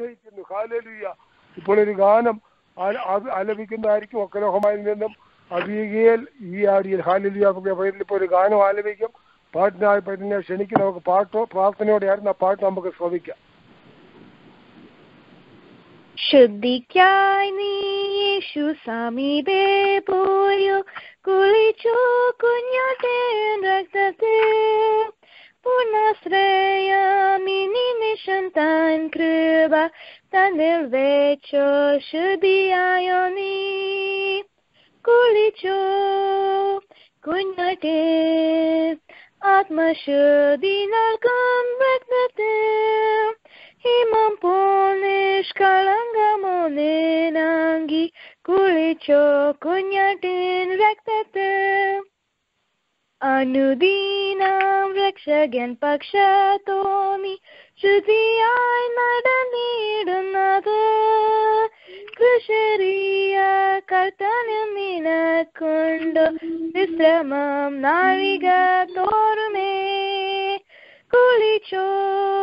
അനുഗ്രഹിക്കുന്നു ഹാലലുയ ഇപ്പോൾ ഒരു ഗാനം ആ- അത് ആലപിക്കുന്നതായിരിക്കും ഒക്കലോഹമായിൽ നിന്നും അബീഗയിൽ ഈ ആടിയിൽ ഹാലലുയ പേരിൽ ഇപ്പോൾ ഒരു ഗാനം ആലപിക്കും പാട്ടിനായി പറ്റിനെ ക്ഷണിക്കും നമുക്ക് പാട്ടോ പ്രാർത്ഥനയോടെയായിരുന്നു ആ പാട്ട് നമുക്ക് ശ്രമിക്കാം ശുദ്ധിക്കായി നീ യേശു സമീപേ പോയോ കുളിച്ചു കുഞ്ഞാട്ടെ രക്തത്തിൽ പൂർണ്ണശ്രയമിനി നിശം താൻ കൃപ തന്നിൽ വെച്ചോ ശുദ്ധിയായോ നീ കുളിച്ചോ കുഞ്ഞാട്ടെ ആത്മശുദ്ധി നൽകും രക്തത്തിൽ ഹിമം പോനിഷ്കളങ്കമോ നിനാങ്കി കുളിച്ചോ കുഞ്ഞാട്ടിൻ രക്തത്തിൽ അനുദീനം രക്ഷകൻ പക്ഷത്തോന്നി ശുദ്ധിയായി നടന്നിടുന്നത് കൃഷരീയ കർത്തനും നിനക്കുണ്ടോ വിശ്രമം നാഴിക തോറുമേ കുളിച്ചോ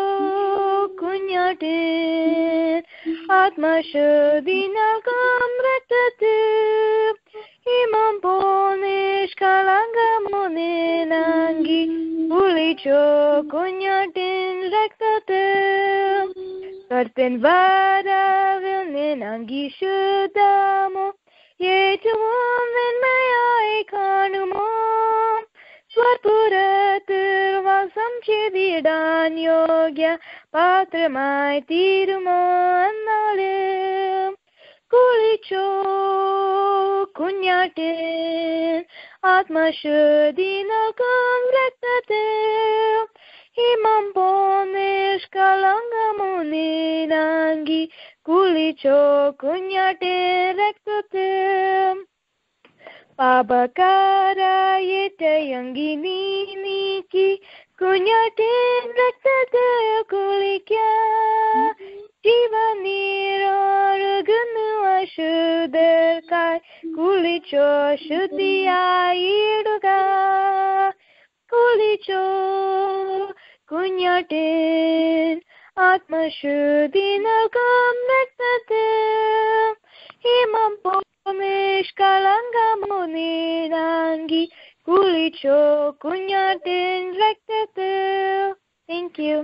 കുഞ്ഞാട്ടിൻ ആത്മശുദ്ധി നൽകും രക്തത്തിൽ ഹിമം പോനിഷ്കളങ്കമോ നിനാങ്കി കുളിച്ചോ കുഞ്ഞാട്ടിൻ രക്തത്തിൽ കർത്തൻ വരവിൽ നിനാങ്കി ശുദ്ധമോ ഏറ്റവും വെണ്മയായി കാണുമോ സ്വർപ്പുരത്തിൽ വാസം ചെയ്തിടാൻ യോഗ്യ പാത്രമായി തീരുമോ എന്നാല് കുളിച്ചോ കുഞ്ഞാട്ടിൻ ആത്മശുദ്ധി നൽകും രക്തത്തിൽ ഹിമം പോനിഷ്കളങ്കമോ നീനാങ്കി കുളിച്ചോ കുഞ്ഞാട്ടിൻ രക്തത്തിൽ പാപക്കാരായിട്ടയങ്കി നീ നീക്കി കുഞ്ഞാട്ടിൻ രക്തത്തിൽ കുളിക്ക ജീവനീരൊഴുകുന്നു അശുദ്ധർക്കായി കുളിച്ചോ ശുദ്ധിയായിടുക കുളിച്ചോ കുഞ്ഞാട്ടിൻ ആത്മശുദ്ധി നൽകും രക്തത്തിൽ ഹിമം പോമിഷ്കളങ്കമോ നീരാങ്കി കുളിച്ചോ കുഞ്ഞാട്ടിൻ രക്തത്തിൽ thank you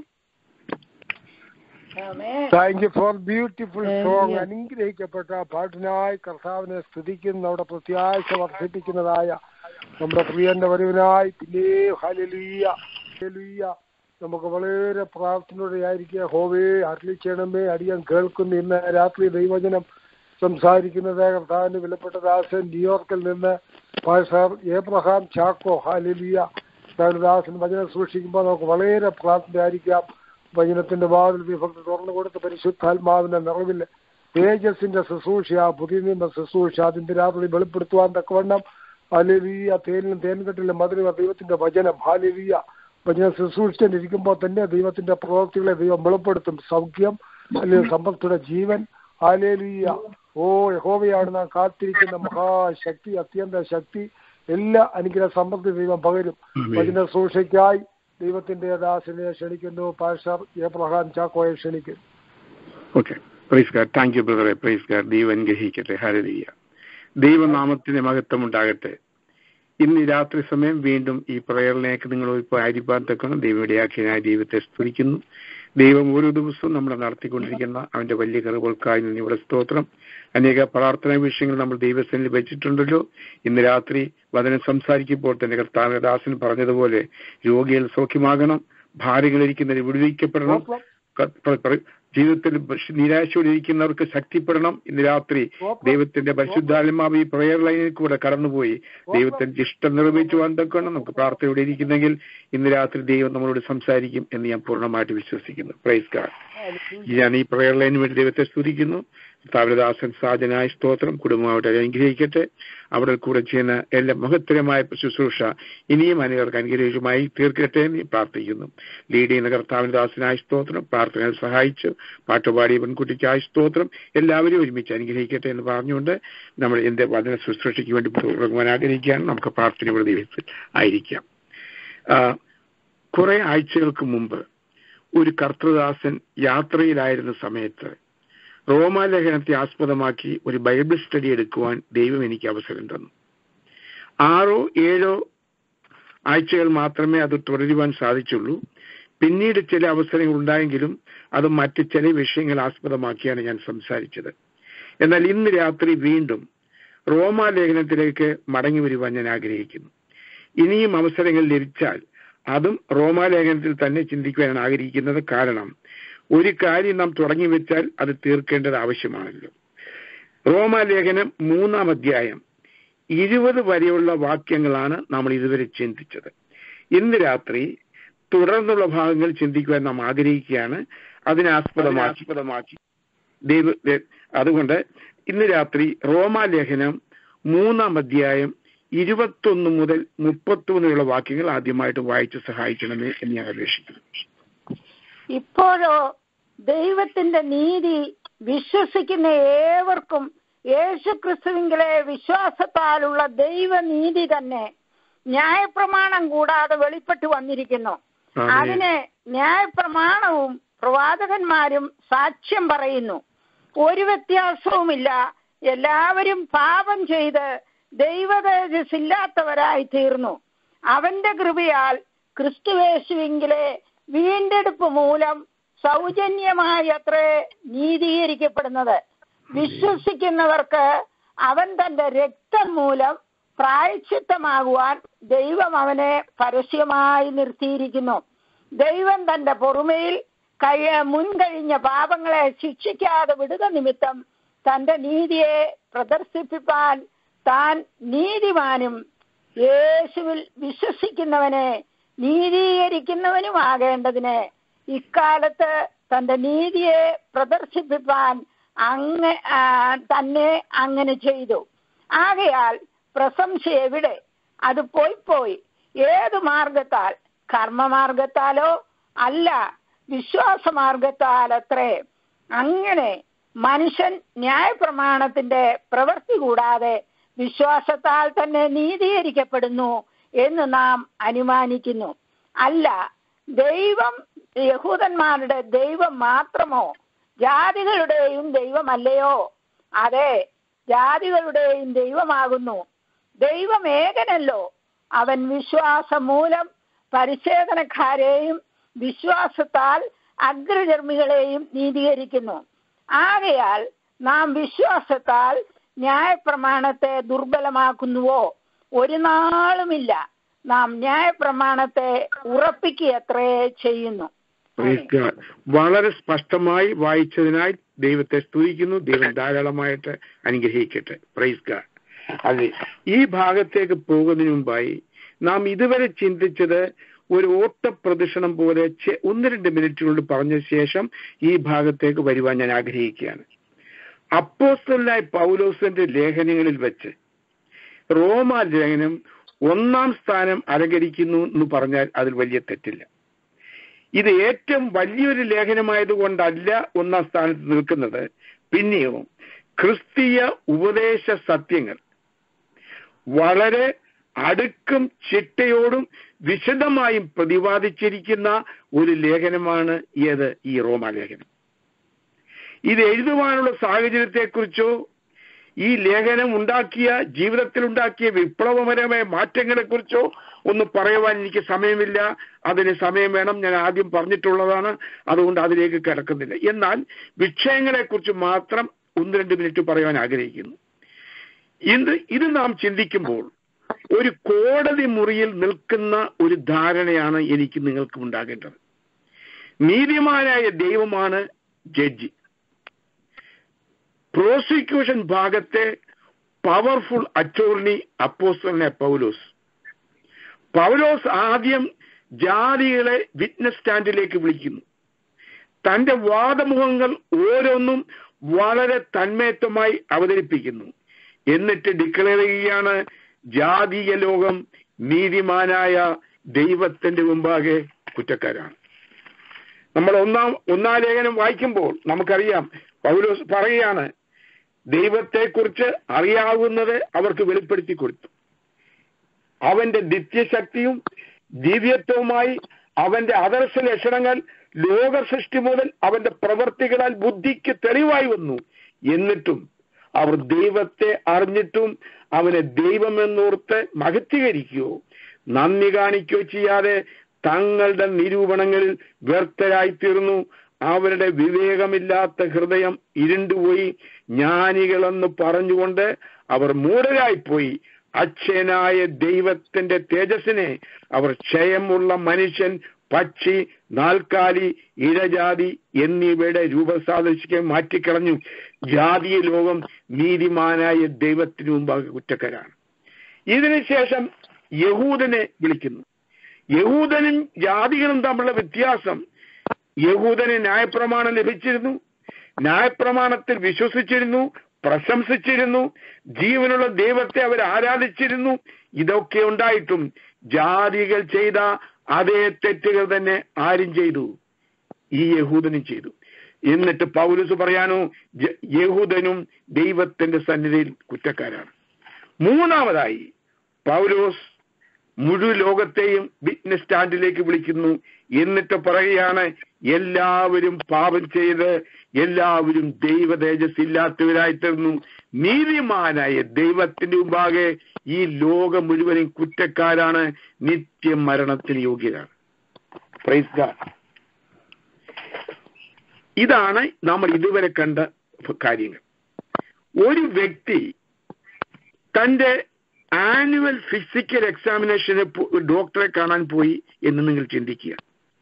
thank you for beautiful Thank song you. അനുഗ്രഹിക്കപ്പെട്ട പാട്ടിനായി കർത്താവിനെ സ്തുതിക്കുന്ന നമ്മുടെ പ്രത്യാശ വർദ്ധിപ്പിക്കുന്നതായ നമ്മുടെ പ്രിയന്റെ വരവിനായി പിന്നെ ഹലലുയ്യ ഹല്ലേലൂയ. നമുക്ക് വളരെ പ്രാർത്ഥനയോടെയായിരിക്കുക ഹോവേ അരളി ചെയ്യണമേ അടിയാൻ കേൾക്കുന്നു ഇന്ന് രാത്രി ദൈവജനം സംസാരിക്കുന്നത് കർത്താവിന്റെ വിലപ്പെട്ട ദാസൻ ന്യൂയോർക്കിൽ നിന്ന് പാസ്റ്റർ ഏബ്രഹാം ചാക്കോ ഹാലിലിയ ദാസൻ വചനം സൂക്ഷിക്കുമ്പോൾ നമുക്ക് വളരെ പ്രാർത്ഥനയായിരിക്കാം വചനത്തിന്റെ വാതിൽ വിഭക്തി തുറന്നു കൊടുത്ത് പരിശുദ്ധാത്മാവിന്റെ നിറവിൽ തേജസിന്റെ ശുശ്രൂഷ ആ പുതിയ നിയമ ശുശ്രൂഷ അതിന്റെ രാത്രി വെളിപ്പെടുത്തുവാൻ തക്കവണ്ണം ഹാലിലിയ തേനിലും തേൻകെട്ടിലും മധുര ദൈവത്തിന്റെ വചനം ഹാലിലിയ വചനം ശുശ്രൂഷിച്ചിരിക്കുമ്പോൾ തന്നെ ദൈവത്തിന്റെ പ്രവൃത്തികളെ ദൈവം വെളിപ്പെടുത്തും സൗഖ്യം അല്ലെങ്കിൽ സമ്പത്തിയുടെ ജീവൻ ഹാലേലിയ ഓ യഹോവയാണ് നാം കാത്തിരിക്കുന്ന മഹാശക്തി അത്യന്ത ശക്തി എല്ലാ അനുഗ്രഹ സമൃദ്ധി ദൈവം പകരും വചന സൂക്ഷയ്ക്കായി ദൈവത്തിന്റെ ദാസനെ ക്ഷണിക്കുന്നു പാഷർ എബ്രഹാം ചാക്കോയെ ക്ഷണിക്കുന്നു okay praise God thank you ബ്രദറെ പ്രൈസ് ഗാഡ് ദൈവം അനുഗ്രഹിക്കട്ടെ ഹരലിയ ദൈവനാമത്തിന് മഹത്വം ഉണ്ടാകട്ടെ ഇന്ന് ഈ രാത്രി സമയം വീണ്ടും ഈ പ്രയറിലേക്ക് നിങ്ങൾ ഇപ്പോൾ ആയിരിക്കാൻ തക്കണം ദൈവയുടെയാക്കിയനായ ദൈവത്തെ സ്തുതിക്കുന്നു ദൈവം ഓരോ ദിവസവും നമ്മളെ നടത്തിക്കൊണ്ടിരിക്കുന്ന അവന്റെ വലിയ കറികൾക്കായി നിന്നിവിടെ സ്തോത്രം അനേക പ്രാർത്ഥനാ വിഷയങ്ങൾ നമ്മൾ ദൈവസേനയിൽ വെച്ചിട്ടുണ്ടല്ലോ ഇന്ന് രാത്രി വചനം സംസാരിക്കുമ്പോൾ തന്നെ കർത്താവിന്റെ ദാസൻ പറഞ്ഞതുപോലെ രോഗികൾ സൗഖ്യമാകണം ഭാര്യകളിരിക്കുന്നവർ വിടുവിക്കപ്പെടണം ക- പ്ര- പ്ര- ജീവിതത്തിൽ നിരാശയോടിരിക്കുന്നവർക്ക് ശക്തിപ്പെടണം ഇന്ന് രാത്രി ദൈവത്തിന്റെ പരിശുദ്ധാത്മാവ് ഈ പ്രയർ ലൈനിൽ കൂടെ കടന്നുപോയി ദൈവത്തിന്റെ ഇഷ്ടം നിറവേറ്റുവാൻ തക്കണം നമുക്ക് പ്രാർത്ഥനയോടെ ഇരിക്കുന്നെങ്കിൽ ഇന്ന് രാത്രി ദൈവം നമ്മളോട് സംസാരിക്കും എന്ന് ഞാൻ പൂർണ്ണമായിട്ട് വിശ്വസിക്കുന്നു പ്രൈസ് ഗാഡ് ഞാൻ ഈ പ്രയർ ലൈനിന് വേണ്ടി ദൈവത്തെ സ്തുതിക്കുന്നു താവരദാസൻ സാധനായ സ്തോത്രം കുടുംബമായിട്ട് അനുഗ്രഹിക്കട്ടെ അവിടെ കൂടെ ചെയ്യുന്ന എല്ലാ മഹത്തരമായ ശുശ്രൂഷ ഇനിയും അനേകർക്ക് അനുഗ്രഹമായി തീർക്കട്ടെ എന്ന് പ്രാർത്ഥിക്കുന്നു ലീഡ് ചെയ്യുന്ന കർത്താവിന്റെ ദാസനായ സ്തോത്രം പ്രാർത്ഥനകൾ സഹായിച്ചു പാട്ടുപാടിയ പെൺകുട്ടിക്കായ സ്തോത്രം എല്ലാവരും ഒരുമിച്ച് അനുഗ്രഹിക്കട്ടെ എന്ന് പറഞ്ഞുകൊണ്ട് നമ്മൾ എന്റെ വചന ശുശ്രൂഷയ്ക്ക് വേണ്ടി തുടങ്ങുവാൻ ആഗ്രഹിക്കുകയാണ് നമുക്ക് പ്രാർത്ഥനയുടെ ദൈവത്തിൽ ആയിരിക്കാം ആ, കുറെ ആഴ്ചകൾക്ക് മുമ്പ് ഒരു കർത്തൃദാസൻ യാത്രയിലായിരുന്ന സമയത്ത് റോമാലേഖനത്തെ ആസ്പദമാക്കി ഒരു ബൈബിൾ സ്റ്റഡി എടുക്കുവാൻ ദൈവം എനിക്ക് അവസരം തന്നു ആറോ ഏഴോ ആഴ്ചകൾ മാത്രമേ അത് തുടരുവാൻ സാധിച്ചുള്ളൂ പിന്നീട് ചില അവസരങ്ങൾ ഉണ്ടായെങ്കിലും അത് മറ്റ് ചില വിഷയങ്ങൾ ആസ്പദമാക്കിയാണ് ഞാൻ സംസാരിച്ചത് എന്നാൽ ഇന്ന് രാത്രി വീണ്ടും റോമാലേഖനത്തിലേക്ക് മടങ്ങി വരുവാൻ ഞാൻ ആഗ്രഹിക്കുന്നു ഇനിയും അവസരങ്ങൾ ലഭിച്ചാൽ അതും റോമാലേഖനത്തിൽ തന്നെ ചിന്തിക്കുവാനാണ് ആഗ്രഹിക്കുന്നത് കാരണം ഒരു കാര്യം നാം തുടങ്ങി വെച്ചാൽ അത് തീർക്കേണ്ടത് ആവശ്യമാണല്ലോ റോമാലേഖനം മൂന്നാം അധ്യായം ഇരുപത് വരെയുള്ള വാക്യങ്ങളാണ് നമ്മൾ ഇതുവരെ ചിന്തിച്ചത് ഇന്ന് രാത്രി തുടർന്നുള്ള ഭാഗങ്ങൾ ചിന്തിക്കുവാൻ നാം ആഗ്രഹിക്കുകയാണ് അതിനെ ആസ്പദമാക്കി ദൈവ ദേ- അതുകൊണ്ട് ഇന്ന് രാത്രി റോമാലേഖനം മൂന്നാം അധ്യായം ഇരുപത്തൊന്ന് മുതൽ മുപ്പത്തൊന്നിലുള്ള വാക്യങ്ങൾ ആദ്യമായിട്ട് വായിച്ച് സഹായിക്കണമേ എന്ന് ഞാൻ അപേക്ഷിക്കുന്നു ഇപ്പോഴോ ദൈവത്തിന്റെ നീതി വിശ്വസിക്കുന്ന ഏവർക്കും യേശുക്രിസ്തുവിങ്കിലെ വിശ്വാസത്താലുള്ള ദൈവനീതി തന്നെ ന്യായപ്രമാണം കൂടാതെ വെളിപ്പെട്ടു വന്നിരിക്കുന്നു ആമേൻ. അതിന് ന്യായപ്രമാണവും പ്രവാചകന്മാരും സാക്ഷ്യം പറയുന്നു ഒരു വ്യത്യാസവുമില്ല എല്ലാവരും പാപം ചെയ്ത് ദൈവതേജസ്സില്ലാത്തവരായി തീർന്നു അവന്റെ കൃപയാൽ ക്രിസ്തുവേശുവിങ്കിലെ വീണ്ടെടുപ്പ് മൂലം സൗജന്യമായി അത്രേ നീതീകരിക്കപ്പെടുന്നത് വിശ്വസിക്കുന്നവർക്ക് അവൻ തന്റെ രക്തം മൂലം പ്രായച്ചിത്തമാകുവാൻ ദൈവം അവനെ പരസ്യമായി നിർത്തിയിരിക്കുന്നു ദൈവം തന്റെ പൊറുമയിൽ കഴിയ മുൻകഴിഞ്ഞ പാപങ്ങളെ ശിക്ഷിക്കാതെ വിടുക നിമിത്തം തന്റെ നീതിയെ പ്രദർശിപ്പിപ്പാൻ താൻ നീതിമാനും യേശുവിൽ വിശ്വസിക്കുന്നവനെ നീതീകരിക്കുന്നവനുമാകേണ്ടതിന് ഇക്കാലത്ത് തന്റെ നീതിയെ പ്രദർശിപ്പിപ്പാൻ അങ്ങ ആ, തന്നെ അങ്ങനെ ചെയ്തു ആകയാൽ പ്രശംസ എവിടെ അത് പോയി പോയി ഏത് മാർഗത്താൽ കർമ്മമാർഗത്താലോ അല്ല വിശ്വാസമാർഗത്താൽ അത്രേ അങ്ങനെ മനുഷ്യൻ ന്യായപ്രമാണത്തിന്റെ പ്രവൃത്തി കൂടാതെ വിശ്വാസത്താൽ തന്നെ നീതീകരിക്കപ്പെടുന്നു എന്ന് നാം അനുമാനിക്കുന്നു അല്ല ദൈവം യഹൂദന്മാരുടെ ദൈവം മാത്രമോ ജാതികളുടെയും ദൈവമല്ലയോ അതെ ജാതികളുടെയും ദൈവമാകുന്നു ദൈവം ഏകനല്ലോ അവൻ വിശ്വാസം മൂലം പരിച്ഛേദനക്കാരെയും വിശ്വാസത്താൽ അഗ്രചർമ്മികളെയും നീതീകരിക്കുന്നു ആകയാൽ നാം വിശ്വാസത്താൽ ന്യായപ്രമാണത്തെ ദുർബലമാക്കുന്നുവോ ഒരു നാളുമില്ല നാം ന്യായപ്രമാണത്തെ ഉറപ്പിക്കുകയത്രേ ചെയ്യുന്നു Praise God. വളരെ സ്പഷ്ടമായി വായിച്ചതിനായി ദൈവത്തെ സ്തുതിക്കുന്നു ദൈവം ധാരാളമായിട്ട് അനുഗ്രഹിക്കട്ടെ പ്രൈസ് ഗാഡ് അതെ ഈ ഭാഗത്തേക്ക് പോകുന്നതിന് മുമ്പായി നാം ഇതുവരെ ചിന്തിച്ചത് ഒരു ഓട്ടപ്രദക്ഷിണം പോലെ ചെ- ഒന്ന് രണ്ട് മിനിറ്റുകൊണ്ട് പറഞ്ഞ ശേഷം ഈ ഭാഗത്തേക്ക് വരുവാൻ ഞാൻ ആഗ്രഹിക്കുകയാണ് അപ്പോസ്റ്റലായ പൗലോസിന്റെ ലേഖനങ്ങളിൽ വെച്ച് റോമാ ലേഖനം ഒന്നാം സ്ഥാനം അലങ്കരിക്കുന്നു എന്ന് പറഞ്ഞാൽ അതിൽ വലിയ തെറ്റില്ല ഇത് ഏറ്റവും വലിയൊരു ലേഖനമായതുകൊണ്ടല്ല ഒന്നാം സ്ഥാനത്ത് നിൽക്കുന്നത് പിന്നെയോ ക്രിസ്തീയ ഉപദേശ സത്യങ്ങൾ വളരെ അടുക്കും ചിട്ടയോടും വിശദമായും പ്രതിപാദിച്ചിരിക്കുന്ന ഒരു ലേഖനമാണ് ഏത് ഈ റോമാലേഖനം ഇത് എഴുതുവാനുള്ള സാഹചര്യത്തെക്കുറിച്ചോ ഈ ലേഖനം ഉണ്ടാക്കിയ ജീവിതത്തിൽ ഉണ്ടാക്കിയ വിപ്ലവപരമായ മാറ്റങ്ങളെക്കുറിച്ചോ ഒന്ന് പറയുവാൻ എനിക്ക് സമയമില്ല അതിന് സമയം വേണം ഞാൻ ആദ്യം പറഞ്ഞിട്ടുള്ളതാണ് അതുകൊണ്ട് അതിലേക്ക് കിടക്കുന്നില്ല എന്നാൽ വിഷയങ്ങളെക്കുറിച്ച് മാത്രം ഒന്ന് രണ്ട് മിനിറ്റ് പറയുവാൻ ആഗ്രഹിക്കുന്നു ഇത് ഇത് നാം ചിന്തിക്കുമ്പോൾ ഒരു കോടതി മുറിയിൽ നിൽക്കുന്ന ഒരു ധാരണയാണ് എനിക്ക് നിങ്ങൾക്ക് ഉണ്ടാകേണ്ടത് നീതിമാനായ ദൈവമാണ് ജഡ്ജി പ്രോസിക്യൂഷൻ ഭാഗത്തെ പവർഫുൾ അറ്റോർണി അപ്പോസ്റ്റലിനെ പൗലോസ് പൗലോസ് ആദ്യം ജാതികളെ വിറ്റ്നസ് സ്റ്റാൻഡിലേക്ക് വിളിക്കുന്നു തന്റെ വാദമുഖങ്ങൾ ഓരോന്നും വളരെ തന്മയത്വമായി അവതരിപ്പിക്കുന്നു എന്നിട്ട് ഡിക്ലെയർ ചെയ്യുകയാണ് ജാതീയ ലോകം നീതിമാനായ ദൈവത്തിന്റെ മുമ്പാകെ കുറ്റക്കാരാണ് നമ്മൾ ഒന്നാം ഒന്നാം ലേഖനം വായിക്കുമ്പോൾ നമുക്കറിയാം പൗലോസ് പറയുകയാണ് ദൈവത്തെക്കുറിച്ച് അറിയാവുന്നത് അവർക്ക് വെളിപ്പെടുത്തി കൊടുത്തു അവന്റെ നിത്യശക്തിയും ദിവ്യത്വവുമായി അവന്റെ ആദർശ ലക്ഷണങ്ങൾ ലോക സൃഷ്ടി മുതൽ അവന്റെ പ്രവർത്തികളാൽ ബുദ്ധിക്ക് തെളിവായി വന്നു എന്നിട്ടും അവർ ദൈവത്തെ അറിഞ്ഞിട്ടും അവനെ ദൈവമെന്നോർത്ത് മഹത്വീകരിക്കുകയോ നന്ദി കാണിക്കുകയോ ചെയ്യാതെ തങ്ങളുടെ നിരൂപണങ്ങളിൽ വ്യർത്ഥരായി തീർന്നു അവരുടെ വിവേകമില്ലാത്ത ഹൃദയം ഇരുണ്ടുപോയി ജ്ഞാനികളെന്ന് പറഞ്ഞുകൊണ്ട് അവർ മൂഢരായിപ്പോയി അക്ഷയനായ ദൈവത്തിന്റെ തേജസ്സിനെ അവർ ക്ഷയമുള്ള മനുഷ്യൻ പക്ഷി നാൽക്കാലി ഇഴജാതി എന്നിവയുടെ രൂപസാദൃശ്യം മാറ്റിക്കളഞ്ഞു ജാതീയ ലോകം നീതിമാനായ ദൈവത്തിനു മുമ്പാകെ കുറ്റക്കാരാണ് ഇതിനുശേഷം യഹൂദനെ വിളിക്കുന്നു യഹൂദനും ജാതികളും തമ്മിലുള്ള വ്യത്യാസം യഹൂദന് ന്യായപ്രമാണം ലഭിച്ചിരുന്നു ന്യായപ്രമാണത്തിൽ വിശ്വസിച്ചിരുന്നു പ്രശംസിച്ചിരുന്നു ജീവനുള്ള ദൈവത്തെ അവർ ആരാധിച്ചിരുന്നു ഇതൊക്കെ ഉണ്ടായിട്ടും ജാതികൾ ചെയ്ത അതേ തെറ്റുകൾ തന്നെ ആരും ചെയ്തു ഈ യഹൂദനും ചെയ്തു എന്നിട്ട് പൗലൂസ് പറയാനോ ജ- യഹൂദനും ദൈവത്തിന്റെ സന്നിധിയിൽ കുറ്റക്കാരാണ് മൂന്നാമതായി പൗലോസ് മുഴുവൻ ലോകത്തെയും വിറ്റ്നസ് സ്റ്റാൻഡിലേക്ക് വിളിക്കുന്നു എന്നിട്ട് പറയുകയാണ് എല്ലാവരും പാപം ചെയ്ത് എല്ലാവരും ദൈവ തേജസ് ഇല്ലാത്തവരായി തീർന്നു നീതിമാനായ ദൈവത്തിന്റെ മുമ്പാകെ ഈ ലോകം മുഴുവനും കുറ്റക്കാരാണ് നിത്യ മരണത്തിന് യോഗ്യരാണ് Praise God. ഇതാണ് നമ്മൾ ഇതുവരെ കണ്ട കാര്യങ്ങൾ ഒരു വ്യക്തി തന്റെ ആനുവൽ ഫിസിക്കൽ എക്സാമിനേഷന് പോ- ഡോക്ടറെ കാണാൻ പോയി എന്ന് നിങ്ങൾ ചിന്തിക്കുക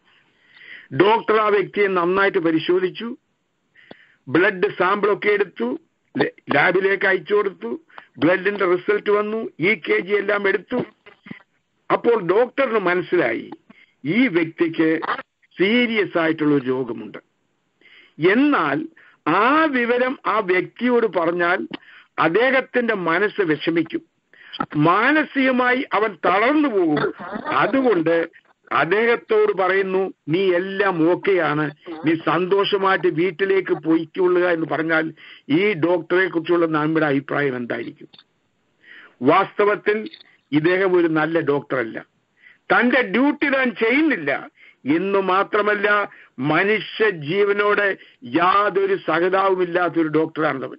ഡോക്ടർ ആ വ്യക്തിയെ നന്നായിട്ട് പരിശോധിച്ചു ബ്ലഡ് സാമ്പിളൊക്കെ എടുത്തു ല- ലാബിലേക്ക് അയച്ചു കൊടുത്തു ബ്ലഡിന്റെ റിസൾട്ട് വന്നു ഇ കെ ജി എല്ലാം എടുത്തു അപ്പോൾ ഡോക്ടറിന് മനസ്സിലായി ഈ വ്യക്തിക്ക് സീരിയസ് ആയിട്ടുള്ള ഒരു രോഗമുണ്ട് എന്നാൽ ആ വിവരം ആ വ്യക്തിയോട് പറഞ്ഞാൽ അദ്ദേഹത്തിന്റെ മനസ്സ് വിഷമിക്കും മാനസികമായി അവൻ തളർന്നു പോകും അതുകൊണ്ട് അദ്ദേഹത്തോട് പറയുന്നു നീ എല്ലാം ഓക്കെയാണ് നീ സന്തോഷമായിട്ട് വീട്ടിലേക്ക് പോയിക്കൊള്ളുക എന്ന് പറഞ്ഞാൽ ഈ ഡോക്ടറെ കുറിച്ചുള്ള നമ്മുടെ അഭിപ്രായം എന്തായിരിക്കും വാസ്തവത്തിൽ ഇദ്ദേഹം ഒരു നല്ല ഡോക്ടറല്ല തന്റെ ഡ്യൂട്ടി താൻ ചെയ്യുന്നില്ല എന്ന് മാത്രമല്ല മനുഷ്യ ജീവനോട് യാതൊരു സഹതാവുമില്ലാത്ത ഒരു ഡോക്ടറാണവൻ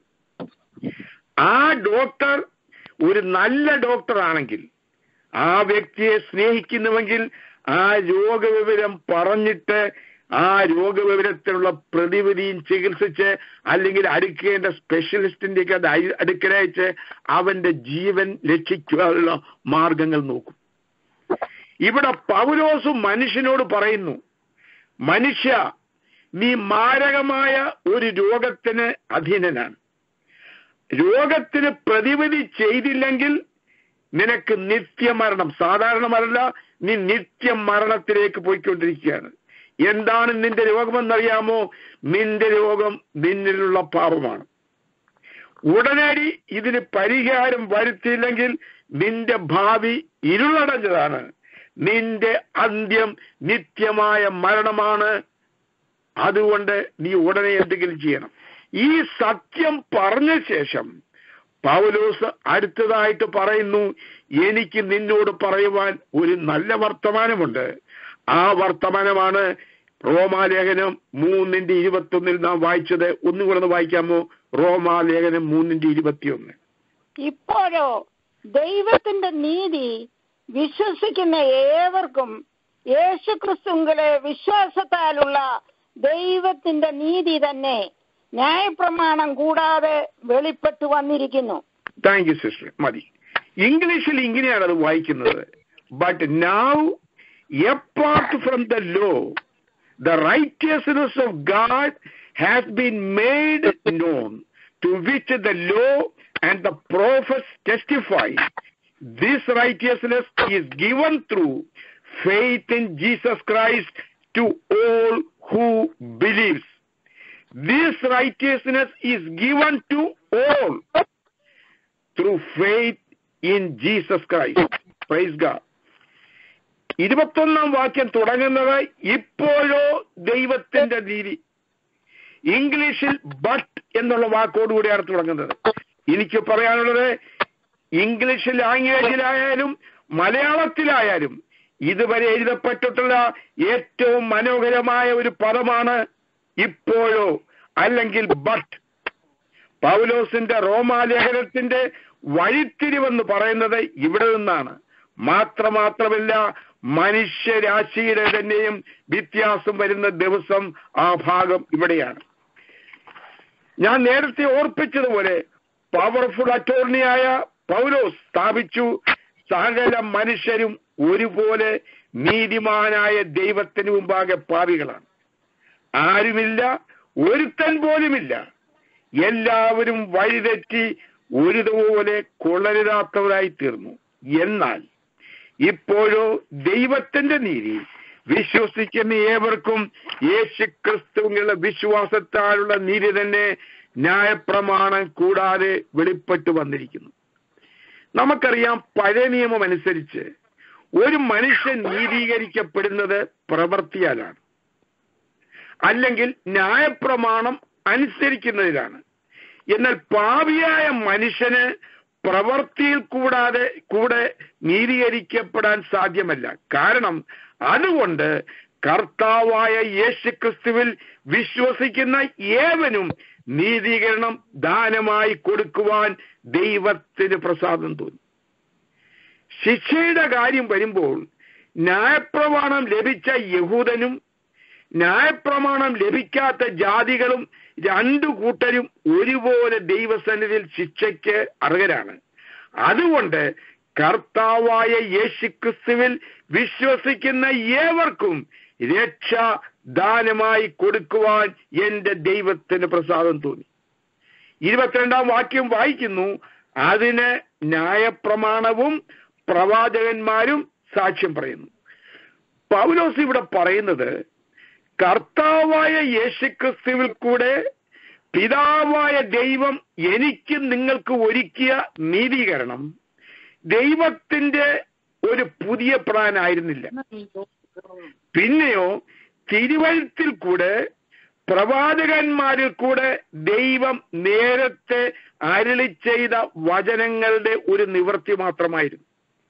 ആ ഡോക്ടർ ഒരു നല്ല ഡോക്ടറാണെങ്കിൽ ആ വ്യക്തിയെ സ്നേഹിക്കുന്നുവെങ്കിൽ ആ രോഗവിവരം പറഞ്ഞിട്ട് ആ രോഗവിവരത്തിനുള്ള പ്രതിവിധിയും ചികിത്സിച്ച് അല്ലെങ്കിൽ അടുക്കേണ്ട സ്പെഷ്യലിസ്റ്റിന്റെ അത് അയ- അടുക്കലയച്ച് അവന്റെ ജീവൻ രക്ഷിക്കാനുള്ള മാർഗങ്ങൾ നോക്കും ഇവിടെ പൗലോസ് മനുഷ്യനോട് പറയുന്നു മനുഷ്യ നീ മാരകമായ ഒരു രോഗത്തിന് അധീനനാണ് രോഗത്തിന് പ്രതിവിധി ചെയ്തില്ലെങ്കിൽ നിനക്ക് നിത്യമരണം സാധാരണമല്ല നീ നിത്യമരണത്തിലേക്ക് പോയിക്കൊണ്ടിരിക്കുകയാണ് എന്താണ് നിന്റെ രോഗമെന്നറിയാമോ നിന്റെ രോഗം നിന്നിലുള്ള പാപമാണ് ഉടനടി ഇതിന് പരിഹാരം വരുത്തിയില്ലെങ്കിൽ നിന്റെ ഭാവി ഇരുളടഞ്ഞതാണ് നിന്റെ അന്ത്യം നിത്യമായ മരണമാണ് അതുകൊണ്ട് നീ ഉടനെ എന്തെങ്കിലും ചെയ്യണം ഈ സത്യം പറഞ്ഞ ശേഷം പൗലോസ് അടുത്തതായിട്ട് പറയുന്നു എനിക്ക് നിന്നോട് പറയുവാൻ ഒരു നല്ല വർത്തമാനമുണ്ട് ആ വർത്തമാനമാണ് റോമാലേഖനം മൂന്നിന്റെ ഇരുപത്തൊന്നിൽ നാം വായിച്ചത് ഒന്നുകൂടെ ഒന്ന് വായിക്കാമോ റോമാലേഖനം മൂന്നിന്റെ ഇരുപത്തിയൊന്ന് ഇപ്പോഴോ ദൈവത്തിന്റെ നീതി വിശ്വസിക്കുന്ന ഏവർക്കും യേശുക്രിസ്തുവിലെ വിശ്വാസത്താലുള്ള ദൈവത്തിന്റെ നീതി തന്നെ ന്യായപ്രമാണം കൂടാതെ വെളിപ്പെട്ടു വന്നിരിക്കുന്നു താങ്ക് യു സിസ്റ്റർ മതി ഇംഗ്ലീഷിൽ ഇങ്ങനെയാണ് അത് വായിക്കുന്നത് but now apart from the law the righteousness of God has been made known to which the law and the prophets testify this righteousness is given through faith in Jesus Christ to all who believes this righteousness is given to all through faith in Jesus Christ. Praise God. ഇരുപത്തൊന്നാം വാക്യം തുടങ്ങുന്നത് ഇപ്പോഴോ ദൈവത്തിന്റെ നീതി ഇംഗ്ലീഷിൽ but എന്നുള്ള വാക്കോടുകൂടിയാണ് തുടങ്ങുന്നത് എനിക്ക് പറയാനുള്ളത് ഇംഗ്ലീഷിൽ ലാംഗ്വേജിലായാലും മലയാളത്തിലായാലും ഇതുവരെ എഴുതപ്പെട്ടിട്ടുള്ള ഏറ്റവും മനോഹരമായ ഒരു പദമാണ് ഇപ്പോഴോ അല്ലെങ്കിൽ ബട്ട് പൗലോസിന്റെ റോമാലേഖനത്തിന്റെ വഴിത്തിരിവെന്ന് പറയുന്നത് ഇവിടെ നിന്നാണ് മാത്രമാത്രമല്ല മനുഷ്യരാശിയുടെ തന്നെയും വ്യത്യാസം വരുന്ന ദിവസം ആ ഭാഗം ഇവിടെയാണ് ഞാൻ നേരത്തെ ഓർപ്പിച്ചതുപോലെ പവർഫുൾ അറ്റോർണിയായ പൗലോസ് സ്ഥാപിച്ചു സകല മനുഷ്യരും ഒരുപോലെ നീതിമാനായ ദൈവത്തിന് മുമ്പാകെ പാപികളാണ് ആരുമില്ല ഒരുത്തൻ പോലുമില്ല എല്ലാവരും വഴിതെറ്റി ഒരുതുപോലെ കൊള്ളരുതാത്തവരായി തീർന്നു എന്നാൽ ഇപ്പോഴോ ദൈവത്തിന്റെ നീതി വിശ്വസിക്കുന്ന ഏവർക്കും യേശു ക്രിസ്തുവിനുള്ള വിശ്വാസത്താലുള്ള നീതി തന്നെ ന്യായപ്രമാണം കൂടാതെ വെളിപ്പെട്ടു വന്നിരിക്കുന്നു നമുക്കറിയാം പഴയ നിയമം അനുസരിച്ച് ഒരു മനുഷ്യൻ നീതീകരിക്കപ്പെടുന്നത് പ്രവൃത്തിയാലാണ് അല്ലെങ്കിൽ ന്യായപ്രമാണം അനുസരിക്കുന്നതിലാണ് എന്നാൽ പാപിയായ മനുഷ്യന് പ്രവൃത്തിയിൽ കൂടാതെ കൂടെ നീതീകരിക്കപ്പെടാൻ സാധ്യമല്ല കാരണം അതുകൊണ്ട് കർത്താവായ യേശു ക്രിസ്തുവിൽ വിശ്വസിക്കുന്ന ഏവനും നീതീകരണം ദാനമായി കൊടുക്കുവാൻ ദൈവത്തിന് പ്രസാദം തോന്നി ശിക്ഷയുടെ കാര്യം വരുമ്പോൾ ന്യായപ്രമാണം ലഭിച്ച യഹൂദനും ന്യായപ്രമാണം ലഭിക്കാത്ത ജാതികളും രണ്ടു കൂട്ടരും ഒരുപോലെ ദൈവസന്നിധിയിൽ ശിക്ഷയ്ക്ക് അർഹരാണ് അതുകൊണ്ട് കർത്താവായ യേശുക്രിസ്തുവിൽ വിശ്വസിക്കുന്ന ഏവർക്കും രക്ഷ ദാനമായി കൊടുക്കുവാൻ എന്റെ ദൈവത്തിന് പ്രസാദം തോന്നി ഇരുപത്തിരണ്ടാം വാക്യം വായിക്കുന്നു അതിന് ന്യായപ്രമാണവും പ്രവാചകന്മാരും സാക്ഷ്യം പറയുന്നു പൗലോസ് ഇവിടെ പറയുന്നത് കർത്താവായ യേശുക്രിസ്തുവിൽ കൂടെ പിതാവായ ദൈവം എനിക്ക് നിങ്ങൾക്ക് ഒരുക്കിയ നീതീകരണം ദൈവത്തിന്റെ ഒരു പുതിയ പ്ലാൻ ആയിരുന്നില്ല പിന്നെയോ തിരുവഴുത്തിൽ കൂടെ പ്രവാചകന്മാരിൽ കൂടെ ദൈവം നേരത്തെ അരളി ചെയ്ത വചനങ്ങളുടെ ഒരു നിവൃത്തി മാത്രമായിരുന്നു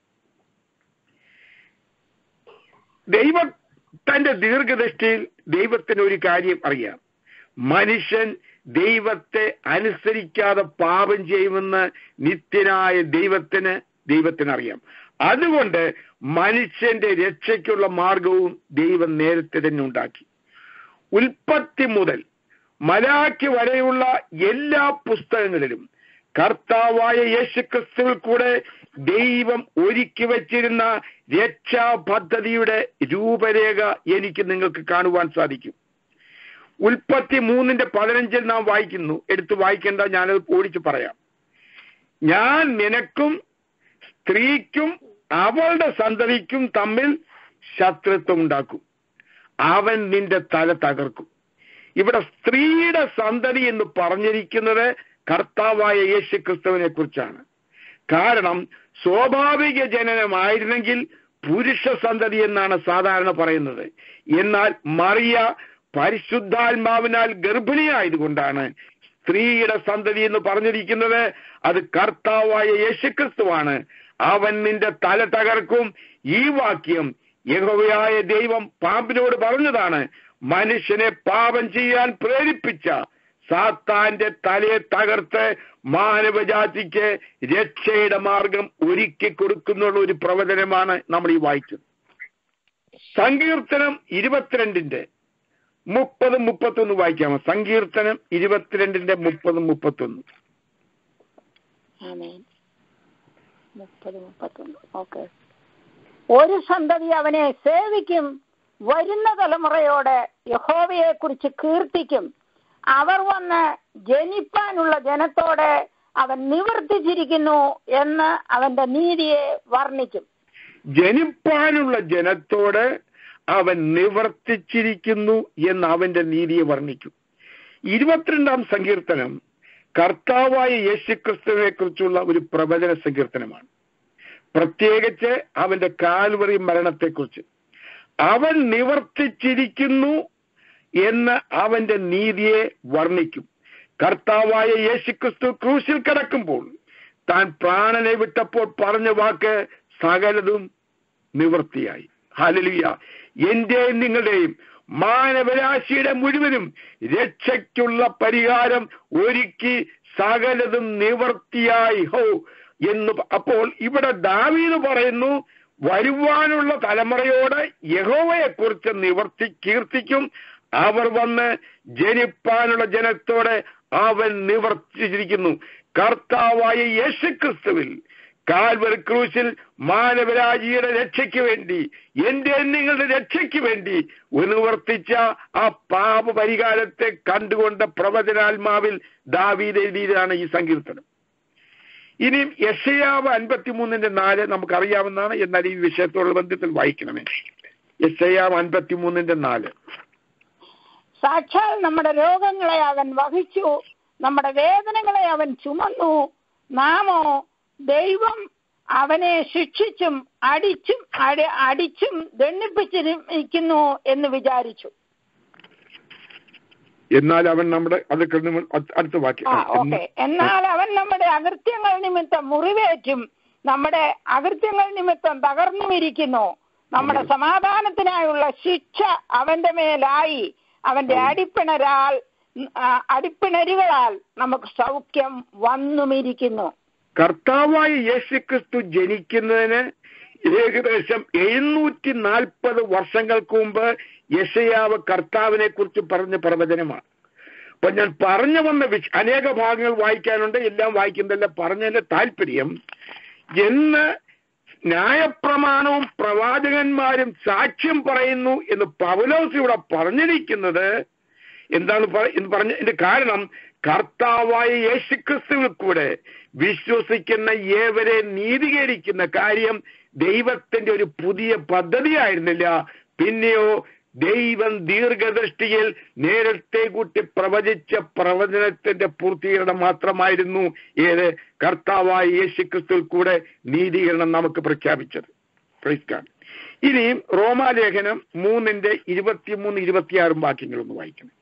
ദൈവ തന്റെ ദീർഘദൃഷ്ടിയിൽ ദൈവത്തിന് ഒരു കാര്യം അറിയാം മനുഷ്യൻ ദൈവത്തെ അനുസരിക്കാതെ പാപം ചെയ്യുമെന്ന് നിത്യനായ ദൈവത്തിന് ദൈവത്തിന് അറിയാം അതുകൊണ്ട് മനുഷ്യന്റെ രക്ഷയ്ക്കുള്ള മാർഗവും ദൈവം നേരത്തെ തന്നെ ഉണ്ടാക്കി ഉൽപ്പത്തി മുതൽ മലാക്കി വരെയുള്ള എല്ലാ പുസ്തകങ്ങളിലും കർത്താവായ യേശുക്രിസ്തുവിൽ കൂടെ ദൈവം ഒരുക്കി വച്ചിരുന്ന രക്ഷാ പദ്ധതിയുടെ രൂപരേഖ എനിക്ക് നിങ്ങൾക്ക് കാണുവാൻ സാധിക്കും ഉൽപ്പത്തി മൂന്നിന്റെ പതിനഞ്ചിൽ നാം വായിക്കുന്നു എടുത്ത് വായിക്കേണ്ട ഞാനത് ഓടിച്ചു പറയാം ഞാൻ നിനക്കും സ്ത്രീക്കും അവളുടെ സന്തതിക്കും തമ്മിൽ ശത്രുത്വം ഉണ്ടാക്കും അവൻ നിന്റെ തല തകർക്കും ഇവിടെ സ്ത്രീയുടെ സന്തതി എന്ന് പറഞ്ഞിരിക്കുന്നത് കർത്താവായ യേശു ക്രിസ്തുവിനെ കുറിച്ചാണ് കാരണം സ്വാഭാവിക ജനനമായിരുന്നെങ്കിൽ പുരുഷ സന്തതി എന്നാണ് സാധാരണ പറയുന്നത് എന്നാൽ മറിയ പരിശുദ്ധാത്മാവിനാൽ ഗർഭിണിയായതുകൊണ്ടാണ് സ്ത്രീയുടെ സന്തതി എന്ന് പറഞ്ഞിരിക്കുന്നത് അത് കർത്താവായ യേശുക്രിസ്തുവാണ് അവൻ നിന്റെ തല തകർക്കും ഈ വാക്യം യഹോവയായ ദൈവം പാമ്പിനോട് പറഞ്ഞതാണ് മനുഷ്യനെ പാപം ചെയ്യാൻ പ്രേരിപ്പിച്ച സാത്താന്റെ തലയെ തകർത്ത് മാനവജാതിക്ക് രക്ഷയുടെ മാർഗം ഒരുക്കി കൊടുക്കുന്നുള്ള ഒരു പ്രവചനമാണ് നമ്മൾ ഈ വായിച്ചത് സങ്കീർത്തനം ഇരുപത്തിരണ്ടിന്റെ മുപ്പതും മുപ്പത്തൊന്ന് വായിക്കാമോ സങ്കീർത്തനം ഇരുപത്തിരണ്ടിന്റെ മുപ്പതും മുപ്പത്തൊന്ന് ആമേൻ മുപ്പത് മുപ്പത്തൊന്ന് ഓക്കെ ഒരു സന്തതി അവനെ സേവിക്കും വരുന്ന തലമുറയോട് യഹോവയെ കുറിച്ച് കീർത്തിക്കും അവർ വന്ന് ജനിപ്പാനുള്ള ജനത്തോട് അവൻ നിവർത്തിച്ചിരിക്കുന്നു എന്ന് അവന്റെ നീതിയെ വർണ്ണിക്കും ജനിപ്പാനുള്ള ജനത്തോട് അവൻ നിവർത്തിച്ചിരിക്കുന്നു എന്ന് അവന്റെ നീതിയെ വർണ്ണിക്കും ഇരുപത്തിരണ്ടാം സങ്കീർത്തനം കർത്താവായ യേശുക്രിസ്തുവിനെ കുറിച്ചുള്ള ഒരു പ്രവചന സങ്കീർത്തനമാണ് പ്രത്യേകിച്ച് അവന്റെ കാൽവറി മരണത്തെക്കുറിച്ച് അവൻ നിവർത്തിച്ചിരിക്കുന്നു എന്ന് അവന്റെ നീതിയെ വർണ്ണിക്കും കർത്താവായ യേശുക്രിസ്തു ക്രൂശിൽ കിടക്കുമ്പോൾ താൻ പ്രാണനെ വിട്ടപ്പോൾ പറഞ്ഞ വാക്ക് സകലതും നിവൃത്തിയായി ഹാലലുയ എന്റെയും നിങ്ങളുടെയും മാനവരാശിയുടെ മുഴുവനും രക്ഷയ്ക്കുള്ള പരിഹാരം ഒരുക്കി സകലതും നിവർത്തിയായി ഹോ എന്ന് പ- അപ്പോൾ ഇവിടെ ദാവീദ് പറയുന്നു വരുവാനുള്ള തലമുറയോട് യഹോവയെ കുറിച്ച് നിവർത്തി കീർത്തിക്കും അവർ വന്ന് ജനിപ്പാനുള്ള ജനത്തോടെ അവൻ നിവർത്തിച്ചിരിക്കുന്നു കർത്താവായ യേശുക്രിസ്തുവിൽ കാൽവർ ക്രൂശിൽ മാനവരാജിയുടെ രക്ഷയ്ക്ക് വേണ്ടി എന്റെ നിങ്ങളുടെ രക്ഷയ്ക്ക് വേണ്ടി നിവർത്തിച്ച ആ പാപ പരിഹാരത്തെ കണ്ടുകൊണ്ട പ്രവചനാത്മാവിൽ ദാവീദ് എഴുതിയതാണ് ഈ സങ്കീർത്തനം ഇനിയും യശയാവ് അൻപത്തിമൂന്നിന്റെ നാല് നമുക്കറിയാവുന്നതാണ് എന്നാൽ ഈ വിഷയത്തോടുള്ള ബന്ധത്തിൽ വായിക്കണമേ യശയാവ് അൻപത്തിമൂന്നിന്റെ നാല് സാക്ഷാൽ നമ്മുടെ രോഗങ്ങളെ അവൻ വഹിച്ചു നമ്മുടെ വേദനകളെ അവൻ ചുമന്നു നാമോ ദൈവം അവനെ ശിക്ഷിച്ചും അടിച്ചും അടി അടിച്ചും ദണ്ഡിപ്പിച്ചിരിക്കുന്നു എന്ന് വിചാരിച്ചു എന്നാൽ അവൻ നമ്മുടെ അത് കഴിഞ്ഞ് അടുത്ത വാക്യം ആ ആ, ഓക്കെ എന്നാൽ അവൻ നമ്മുടെ അകൃത്യങ്ങൾ നിമിത്തം മുറിവേറ്റും നമ്മുടെ അകൃത്യങ്ങൾ നിമിത്തം തകർന്നുമിരിക്കുന്നു നമ്മുടെ സമാധാനത്തിനായുള്ള ശിക്ഷ അവന്റെ മേലായി അവന്റെ അടിപ്പിണരാൽ ആ, അടിപ്പിണരുകളാൽ നമുക്ക് സൗഖ്യം വന്നുമിരിക്കുന്നു കർത്താവായ യേശുക്രിസ്തു ജനിക്കുന്നതിന് ഏകദേശം എഴുന്നൂറ്റി നാൽപ്പത് വർഷങ്ങൾക്ക് മുമ്പ് യശയാവ് കർത്താവിനെ കുറിച്ച് പറഞ്ഞ പ്രവചനമാണ് അപ്പൊ ഞാൻ പറഞ്ഞു വന്ന വിഷ അനേക ഭാഗങ്ങൾ വായിക്കാനുണ്ട് എല്ലാം വായിക്കുന്നില്ല പറഞ്ഞതിന്റെ താല്പര്യം എന്ന് ന്യായപ്രമാണവും പ്രവാചകന്മാരും സാക്ഷ്യം പറയുന്നു എന്ന് പൗലോസ് ഇവിടെ പറഞ്ഞിരിക്കുന്നത് എന്താണ് പറ- എന്ന് പറഞ്ഞതിന്റെ കാരണം കർത്താവായ യേശുക്രിസ്തുവിൽ കൂടെ വിശ്വസിക്കുന്ന ഏവരെ നീതീകരിക്കുന്ന കാര്യം ദൈവത്തിന്റെ ഒരു പുതിയ പദ്ധതിയായിരുന്നില്ല പിന്നെയോ ദൈവം ദീർഘദൃഷ്ടിയിൽ നേരത്തെ കൂട്ടി പ്രവചിച്ച പ്രവചനത്തിന്റെ പൂർത്തീകരണം മാത്രമായിരുന്നു ഏത് കർത്താവായ യേശുക്രിസ്തുവിൽ കൂടെ നീതീകരണം നമുക്ക് പ്രഖ്യാപിച്ചത് Praise God. ഇനിയും റോമാലേഖനം മൂന്നിന്റെ ഇരുപത്തിമൂന്ന് ഇരുപത്തിയാറും വാക്യങ്ങളൊന്ന് വായിക്കണം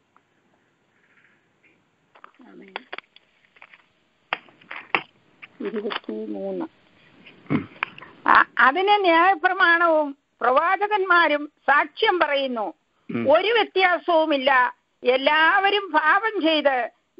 ഇരുപത്തിമൂന്ന് ഉം. ആ- അതിന് ന്യായപ്രമാണവും പ്രവാചകന്മാരും സാക്ഷ്യം പറയുന്നു ഉം. ഒരു വ്യത്യാസവുമില്ല എല്ലാവരും പാപം ചെയ്ത്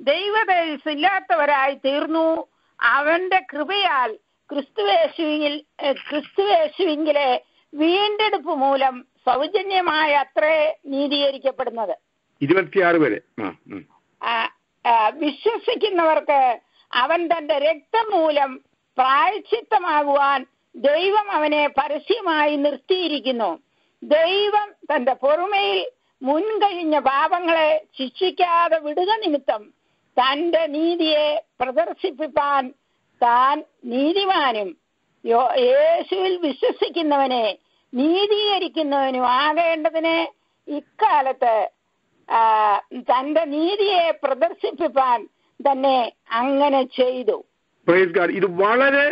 ദൈവതേജസ്സില്ലാത്തവരായി തീർന്നു അവന്റെ കൃപയാൽ ക്രിസ്തുവേശുവിൽ ഏഹ്, ക്രിസ്തുവേശുവിങ്കിലെ വീണ്ടെടുപ്പ് മൂലം സൗജന്യമായ അത്രേ നീതീകരിക്കപ്പെടുന്നത് ഇരുപത്തിയാറ് വരെ ആ ഉം. ആ, ആ, വിശ്വസിക്കുന്നവർക്ക് അവൻ തന്റെ രക്തം മൂലം പ്രായച്ചിത്തമാകുവാൻ ദൈവം അവനെ പരസ്യമായി നിർത്തിയിരിക്കുന്നു ദൈവം തന്റെ പൊറുമയിൽ മുൻകഴിഞ്ഞ പാപങ്ങളെ ശിക്ഷിക്കാതെ വിടുക നിമിത്തം തന്റെ നീതിയെ പ്രദർശിപ്പിപ്പാൻ താൻ നീതിമാനും യോ- യേശുവിൽ വിശ്വസിക്കുന്നവനെ നീതീകരിക്കുന്നവനും ആകേണ്ടതിന് ഇക്കാലത്ത് ആ, തന്റെ നീതിയെ പ്രദർശിപ്പിപ്പാൻ തന്നെ അങ്ങനെ ചെയ്തു Praise God. ഇത് വളരെ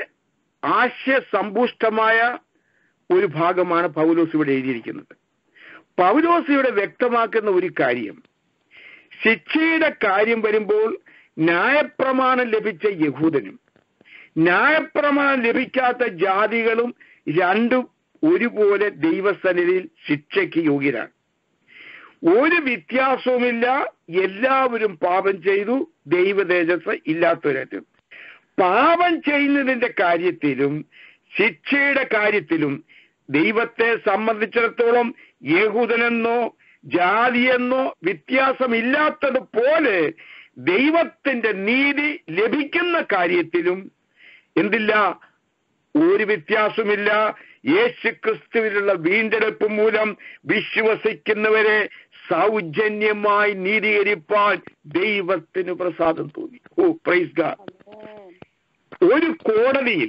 ആശയസമ്പുഷ്ടമായ ഒരു ഭാഗമാണ് പൗലോസ് ഇവിടെ എഴുതിയിരിക്കുന്നത് പൗലോസ് ഇവിടെ വ്യക്തമാക്കുന്ന ഒരു കാര്യം ശിക്ഷയുടെ കാര്യം വരുമ്പോൾ ന്യായപ്രമാണം ലഭിച്ച യഹൂദനും ന്യായപ്രമാണം ലഭിക്കാത്ത ജാതികളും രണ്ടും ഒരുപോലെ ദൈവസന്നിധിയിൽ ശിക്ഷയ്ക്ക് യോഗ്യരാണ് ഒരു വ്യത്യാസവുമില്ല എല്ലാവരും പാപം ചെയ്തു ദൈവ തേജസ് ഇല്ലാത്തവരായിട്ട് പാപം ചെയ്യുന്നതിന്റെ കാര്യത്തിലും ശിക്ഷയുടെ കാര്യത്തിലും ദൈവത്തെ സംബന്ധിച്ചിടത്തോളം യഹൂദനെന്നോ ജാതിയെന്നോ വ്യത്യാസമില്ലാത്തതുപോലെ ദൈവത്തിന്റെ നീതി ലഭിക്കുന്ന കാര്യത്തിലും എന്തില്ല ഒരു വ്യത്യാസമില്ല യേശു ക്രിസ്തുവിലുള്ള വീണ്ടെടുപ്പ് മൂലം വിശ്വസിക്കുന്നവരെ സൗജന്യമായി നീതീകരിപ്പാൻ ദൈവത്തിന് പ്രസാദം തോന്നി ഓ പ്രൈസ് ഗാഡ് ഒരു കോടതിയിൽ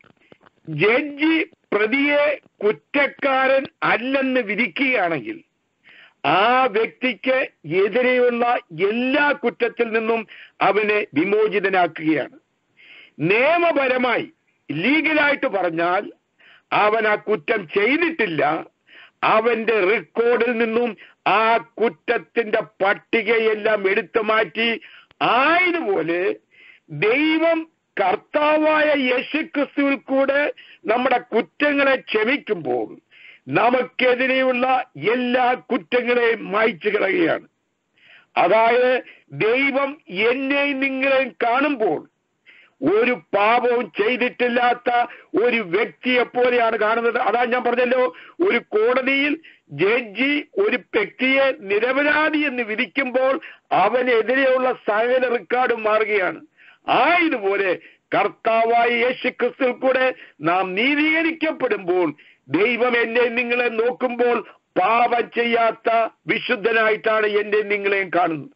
ജഡ്ജി പ്രതിയെ കുറ്റക്കാരൻ അല്ലെന്ന് വിധിക്കുകയാണെങ്കിൽ ആ വ്യക്തിക്ക് എതിരെയുള്ള എല്ലാ കുറ്റത്തിൽ നിന്നും അവനെ വിമോചിതനാക്കുകയാണ് നിയമപരമായി ലീഗലായിട്ട് പറഞ്ഞാൽ അവൻ ആ കുറ്റം ചെയ്തിട്ടില്ല അവന്റെ റെക്കോർഡിൽ നിന്നും ആ കുറ്റത്തിന്റെ പട്ടികയെല്ലാം എടുത്തു മാറ്റി ആയതുപോലെ ദൈവം കർത്താവായ യേശുക്രിസ്തുവിൽ കൂടെ നമ്മുടെ കുറ്റങ്ങളെ ക്ഷമിക്കുമ്പോൾ നമുക്കെതിരെയുള്ള എല്ലാ കുറ്റങ്ങളെയും മായ്ച്ചു കളയുകയാണ് അതായത് ദൈവം എന്നെയും നിങ്ങളെയും കാണുമ്പോൾ ഒരു പാപവും ചെയ്തിട്ടില്ലാത്ത ഒരു വ്യക്തിയെ പോലെയാണ് കാണുന്നത് അതാ ഞാൻ പറഞ്ഞല്ലോ ഒരു കോടതിയിൽ ജഡ്ജി ഒരു വ്യക്തിയെ നിരപരാധി എന്ന് വിധിക്കുമ്പോൾ അവനെതിരെയുള്ള സകല റെക്കോർഡും മാറുകയാണ് ആയതുപോലെ കർത്താവായ യേശു ക്രിസ്തുവിൽ കൂടെ നാം നീതീകരിക്കപ്പെടുമ്പോൾ ദൈവം എന്നെ നിങ്ങളെ നോക്കുമ്പോൾ പാപം ചെയ്യാത്ത വിശുദ്ധനായിട്ടാണ് എന്നെ നിങ്ങളെയും കാണുന്നത്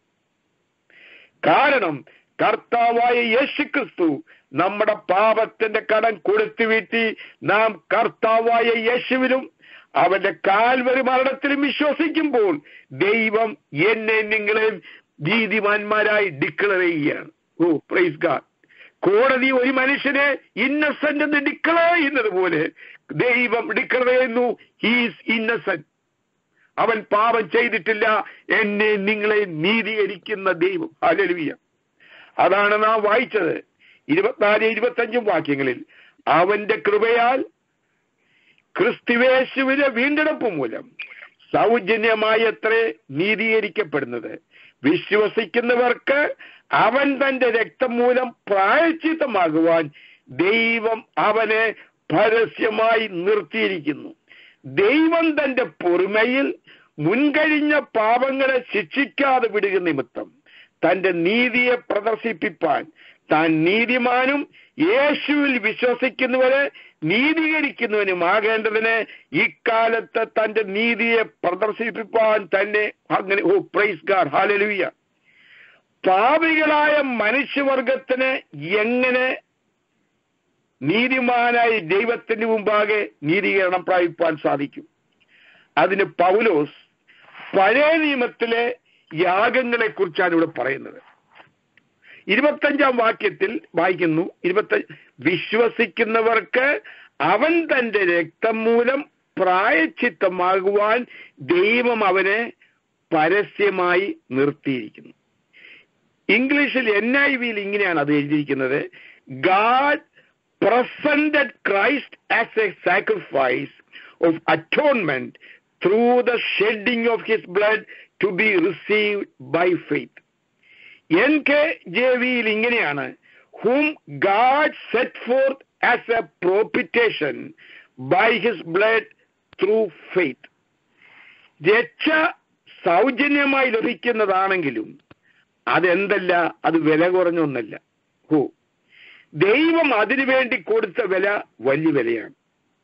കാരണം കർത്താവായ യേശു ക്രിസ്തു നമ്മുടെ പാപത്തിന്റെ കടം കൊടുത്തു വീട്ടി നാം കർത്താവായ യേശുവിലും അവന്റെ കാൽവരി മരണത്തിലും വിശ്വസിക്കുമ്പോൾ ദൈവം എന്നെ നിങ്ങളെ നീതിമാന്മാരായി ഡിക്ലെയർ ചെയ്യുകയാണ് ഓ പ്രൈസ് ഗാഡ് കോടതി ഒരു മനുഷ്യനെ ഇന്നസെന്റ് എന്ന് ഡിക്ലെയർ ചെയ്യുന്നത് പോലെ ദൈവം ഡിക്ലെയർ ചെയ്യുന്നു ഹീസ് ഇന്നസെന്റ് അവൻ പാപം ചെയ്തിട്ടില്ല എന്നെ നിങ്ങളെ നീതീകരിക്കുന്ന ദൈവം ഹല്ലേലൂയ അതാണ് നാം വായിച്ചത് ഇരുപത്തിനാല് ഇരുപത്തഞ്ചും വാക്യങ്ങളിൽ അവന്റെ കൃപയാൽ ക്രിസ്തുവേശുവിന്റെ വീണ്ടെടുപ്പ് മൂലം സൗജന്യമായി എത്ര നീതീകരിക്കപ്പെടുന്നത് വിശ്വസിക്കുന്നവർക്ക് അവൻ തന്റെ രക്തം മൂലം പ്രായച്ചിത്തമാകുവാൻ ദൈവം അവനെ പരസ്യമായി നിർത്തിയിരിക്കുന്നു ദൈവം തന്റെ പൊറുമയിൽ മുൻകഴിഞ്ഞ പാപങ്ങളെ ശിക്ഷിക്കാതെ വിടുക നിമിത്തം തന്റെ നീതിയെ പ്രദർശിപ്പിപ്പാൻ താൻ നീതിമാനും യേശുവിൽ വിശ്വസിക്കുന്നവരെ നീതീകരിക്കുന്നവനുമാകേണ്ടതിന് ഇക്കാലത്ത് തന്റെ നീതിയെ പ്രദർശിപ്പിപ്പാൻ തന്നെ അങ്ങനെ ഓ പ്രൈസ് ഗാഡ് ഹാലലുയ്യ പാപികളായ മനുഷ്യവർഗത്തിന് എങ്ങനെ നീതിമാനായി ദൈവത്തിന് മുമ്പാകെ നീതീകരണം പ്രാപിപ്പാൻ സാധിക്കും അതിന് പൗലോസ് പഴയ നിയമത്തിലെ യാഗങ്ങളെ കുറിച്ചാണ് ഇവിടെ പറയുന്നത് ഇരുപത്തഞ്ചാം വാക്യത്തിൽ വായിക്കുന്നു ഇരുപത്തഞ്ച് വിശ്വസിക്കുന്നവർക്ക് അവൻ തന്റെ രക്തം മൂലം പ്രായച്ചിത്തമാകുവാൻ ദൈവം അവനെ പരസ്യമായി നിർത്തിയിരിക്കുന്നു ഇംഗ്ലീഷിൽ എൻ ഐ വിയിൽ ഇങ്ങനെയാണ് അത് എഴുതിയിരിക്കുന്നത് God presented Christ as a sacrifice of atonement through the shedding of his blood to be received by faith N K J വിയിൽ ഇങ്ങനെയാണ് whom God set forth as a propitiation by his blood through faith രക്ഷ സൗജന്യമായി ലഭിക്കുന്നതാണെങ്കിലും അതെന്തല്ല അത് വില കുറഞ്ഞ ഒന്നല്ല ഹോ ദൈവം അതിനു വേണ്ടി കൊടുത്ത വില വലിയ വിലയാണ്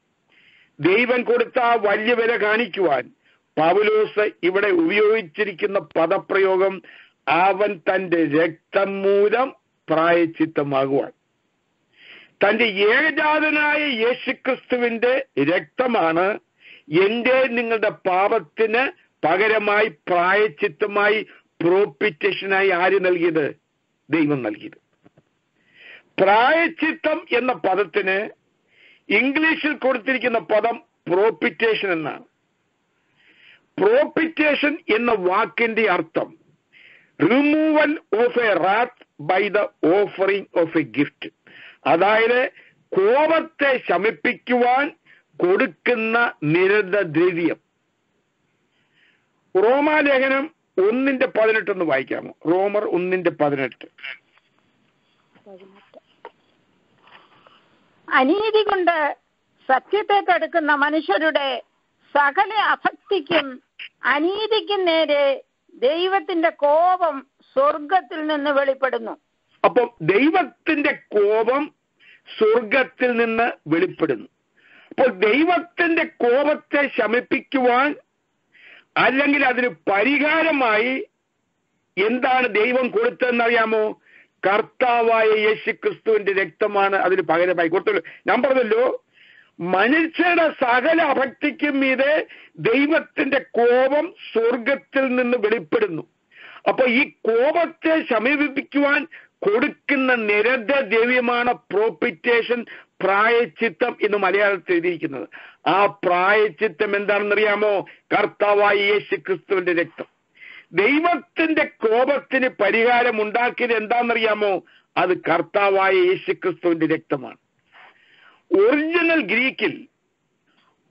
ദൈവം കൊടുത്ത ആ വലിയ വില കാണിക്കുവാൻ പൗലോസ് ഇവിടെ ഉപയോഗിച്ചിരിക്കുന്ന പദപ്രയോഗം അവൻ തന്റെ രക്തം മൂലം പ്രായച്ചിത്തമാകുവാൻ തന്റെ ഏകജാതനായ യേശുക്രിസ്തുവിന്റെ രക്തമാണ് എന്റെ നിങ്ങളുടെ പാപത്തിന് പകരമായി പ്രായച്ചിത്തമായി പ്രോപ്പിറ്റേഷനായി ആര് നൽകിയത് ദൈവം നൽകിയത് പ്രായച്ചിത്തം എന്ന പദത്തിന് ഇംഗ്ലീഷിൽ കൊടുത്തിരിക്കുന്ന പദം പ്രോപ്പിറ്റേഷൻ എന്നാണ് പ്രോപ്പിറ്റേഷൻ എന്ന വാക്കിന്റെ അർത്ഥം removal of a wrath by the offering of a gift അതായത് കോപത്തെ ശമിപ്പിക്കുവാൻ കൊടുക്കുന്ന നിരത ദ്രവ്യം റോമാലേഖനം ഒന്നിന്റെ പതിനെട്ട് ഒന്ന് വായിക്കാമോ റോമർ ഒന്നിന്റെ പതിനെട്ട് അനീതി കൊണ്ട് സത്യത്തെ തടുക്കുന്ന മനുഷ്യരുടെ സകല അഭക്തിക്കും അനീതിക്കും നേരെ ദൈവത്തിന്റെ കോപം സ്വർഗത്തിൽ നിന്ന് വെളിപ്പെടുന്നു അപ്പം ദൈവത്തിന്റെ കോപം സ്വർഗത്തിൽ നിന്ന് വെളിപ്പെടുന്നു അപ്പോൾ ദൈവത്തിന്റെ കോപത്തെ ശമിപ്പിക്കുവാൻ അല്ലെങ്കിൽ അതിന് പരിഹാരമായി എന്താണ് ദൈവം കൊടുത്തതെന്നറിയാമോ കർത്താവായ യേശു ക്രിസ്തുവിന്റെ രക്തമാണ് അതിന് പകരമായി കൊടുത്തുള്ളൂ ഞാൻ പറഞ്ഞല്ലോ മനുഷ്യരുടെ സകല അഭക്തിക്കും മീതെ ദൈവത്തിന്റെ കോപം സ്വർഗത്തിൽ നിന്ന് വെളിപ്പെടുന്നു അപ്പൊ ഈ കോപത്തെ ശമീപിക്കുവാൻ കൊടുക്കുന്ന നിരത ദ്രവ്യമാണ് പ്രോപ്പിറ്റേഷൻ പ്രായച്ചിത്തം എന്ന് മലയാളത്തിൽ എഴുതിയിരിക്കുന്നത് ആ പ്രായച്ചിത്തം എന്താണെന്നറിയാമോ കർത്താവായ യേശു ക്രിസ്തുവിന്റെ രക്തം ദൈവത്തിന്റെ കോപത്തിന് പരിഹാരം ഉണ്ടാക്കിയത് എന്താണെന്നറിയാമോ അത് കർത്താവായ യേശു ക്രിസ്തുവിന്റെ രക്തമാണ് ഒറിജിനൽ ഗ്രീക്കിൽ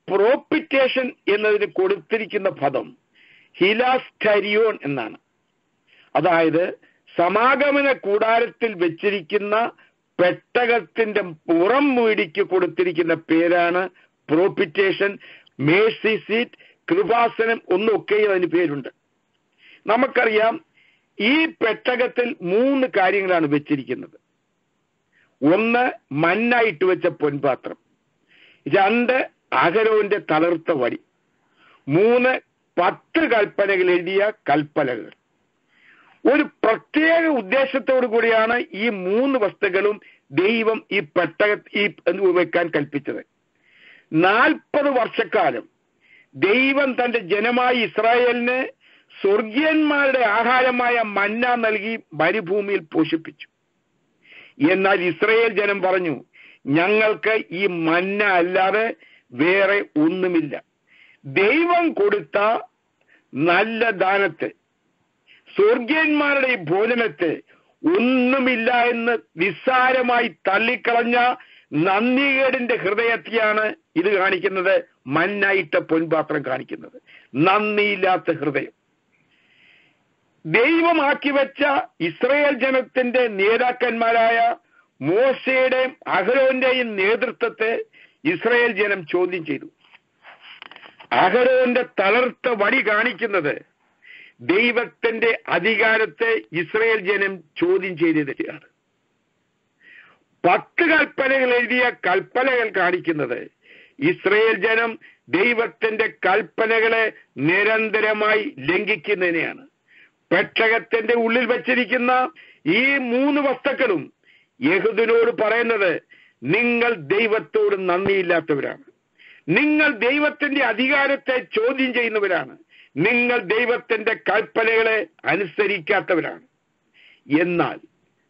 പ്രോപ്പിറ്റേഷൻ എന്നതിന് കൊടുത്തിരിക്കുന്ന പദം ഹിലാസ്റ്റരിയോൺ എന്നാണ് അതായത് സമാഗമന കൂടാരത്തിൽ വെച്ചിരിക്കുന്ന പെട്ടകത്തിന്റെ പുറം വീടിക്ക് കൊടുത്തിരിക്കുന്ന പേരാണ് പ്രോപ്പിറ്റേഷൻ മേഴ്സി സീറ്റ് കൃപാസനം ഒന്നൊക്കെ അതിന് പേരുണ്ട് നമുക്കറിയാം ഈ പെട്ടകത്തിൽ മൂന്ന് കാര്യങ്ങളാണ് വെച്ചിരിക്കുന്നത് ഒന്ന് മണ്ണായിട്ട് വെച്ച പൊൻപാത്രം രണ്ട് അഹരോന്റെ തളർത്ത വടി മൂന്ന് പത്ത് കൽപ്പനകൾ എഴുതിയ കൽപ്പനകൾ ഒരു പ്രത്യേക ഉദ്ദേശത്തോടു കൂടിയാണ് ഈ മൂന്ന് വസ്തുക്കളും ദൈവം ഈ പെട്ടക ഈ വെക്കാൻ കൽപ്പിച്ചത് നാൽപ്പത് വർഷക്കാലം ദൈവം തന്റെ ജനമായ ഇസ്രായേലിന് സ്വർഗീയന്മാരുടെ ആഹാരമായ മന്ന നൽകി മരുഭൂമിയിൽ പോഷിപ്പിച്ചു എന്നാൽ ഇസ്രായേൽ ജനം പറഞ്ഞു ഞങ്ങൾക്ക് ഈ മന്ന അല്ലാതെ വേറെ ഒന്നുമില്ല ദൈവം കൊടുത്ത നല്ല ദാനത്തെ സ്വർഗീയന്മാരുടെ ഈ ഭോജനത്തെ ഒന്നുമില്ല എന്ന് നിസ്സാരമായി തള്ളിക്കളഞ്ഞ നന്ദികേടിന്റെ ഹൃദയത്തെയാണ് ഇത് കാണിക്കുന്നത് മണ്ണായിട്ട പൊൻപാത്രം കാണിക്കുന്നത് നന്ദിയില്ലാത്ത ഹൃദയം ദൈവമാക്കി വെച്ച ഇസ്രയേൽ ജനത്തിന്റെ നേതാക്കന്മാരായ മോശയുടെയും അഹരോന്റെയും നേതൃത്വത്തെ ഇസ്രയേൽ ജനം ചോദ്യം ചെയ്തു അഹരോന്റെ തളർത്ത വടി കാണിക്കുന്നത് ദൈവത്തിന്റെ അധികാരത്തെ ഇസ്രയേൽ ജനം ചോദ്യം ചെയ്തതാണ് പത്ത് കൽപ്പനകൾ എഴുതിയ കൽപ്പനകൾ കാണിക്കുന്നത് ഇസ്രയേൽ ജനം ദൈവത്തിന്റെ കൽപ്പനകളെ നിരന്തരമായി ലംഘിക്കുന്നതിനെയാണ് പെട്ടകത്തിന്റെ ഉള്ളിൽ വച്ചിരിക്കുന്ന ഈ മൂന്ന് വസ്തുക്കളും യഹുദിനോട് പറയുന്നത് നിങ്ങൾ ദൈവത്തോട് നന്ദിയില്ലാത്തവരാണ് നിങ്ങൾ ദൈവത്തിന്റെ അധികാരത്തെ ചോദ്യം ചെയ്യുന്നവരാണ് നിങ്ങൾ ദൈവത്തിന്റെ കൽപ്പനകളെ അനുസരിക്കാത്തവരാണ് എന്നാൽ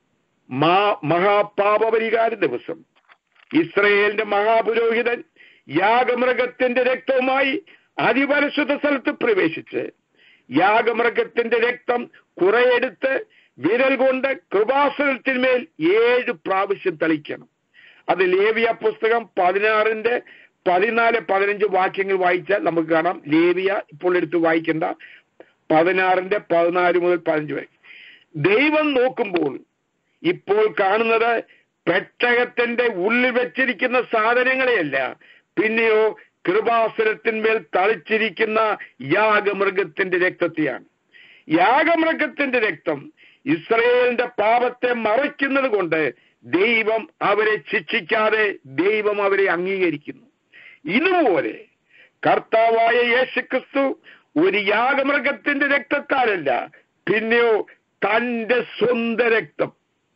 മാ മഹാപാപപരിഹാര ദിവസം ഇസ്രയേലിന്റെ മഹാപുരോഹിതൻ യാഗമൃഗത്തിന്റെ രക്തവുമായി അതിപരിശുദ്ധ സ്ഥലത്ത് പ്രവേശിച്ച് യാഗമൃഗത്തിന്റെ രക്തം കുറെയെടുത്ത് വിരൽ കൊണ്ട് കൃപാസനത്തിന്മേൽ ഏഴ് പ്രാവശ്യം തളിക്കണം അത് ലേവിയ പുസ്തകം പതിനാറിന്റെ പതിനാല് പതിനഞ്ച് വാക്യങ്ങൾ വായിച്ചാൽ നമുക്ക് കാണാം ലേവിയ ഇപ്പോൾ എടുത്ത് വായിക്കേണ്ട പതിനാറിന്റെ പതിനാല് മുതൽ പതിനഞ്ച് വരെ ദൈവം നോക്കുമ്പോൾ ഇപ്പോൾ കാണുന്നത് പെട്ടകത്തിന്റെ ഉള്ളിൽ വെച്ചിരിക്കുന്ന സാധനങ്ങളെയല്ല പിന്നെയോ കൃപാസനത്തിന്മേൽ തളിച്ചിരിക്കുന്ന യാഗമൃഗത്തിന്റെ രക്തത്തെയാണ് യാഗമൃഗത്തിന്റെ രക്തം ഇസ്രയേലിന്റെ പാപത്തെ മറയ്ക്കുന്നത് കൊണ്ട് ദൈവം അവരെ ശിക്ഷിക്കാതെ ദൈവം അവരെ അംഗീകരിക്കുന്നു ഇതുപോലെ കർത്താവായ യേശുക്രിസ്തു ഒരു യാഗമൃഗത്തിന്റെ രക്തത്താലല്ല പിന്നെയോ തന്റെ സ്വന്തം രക്തം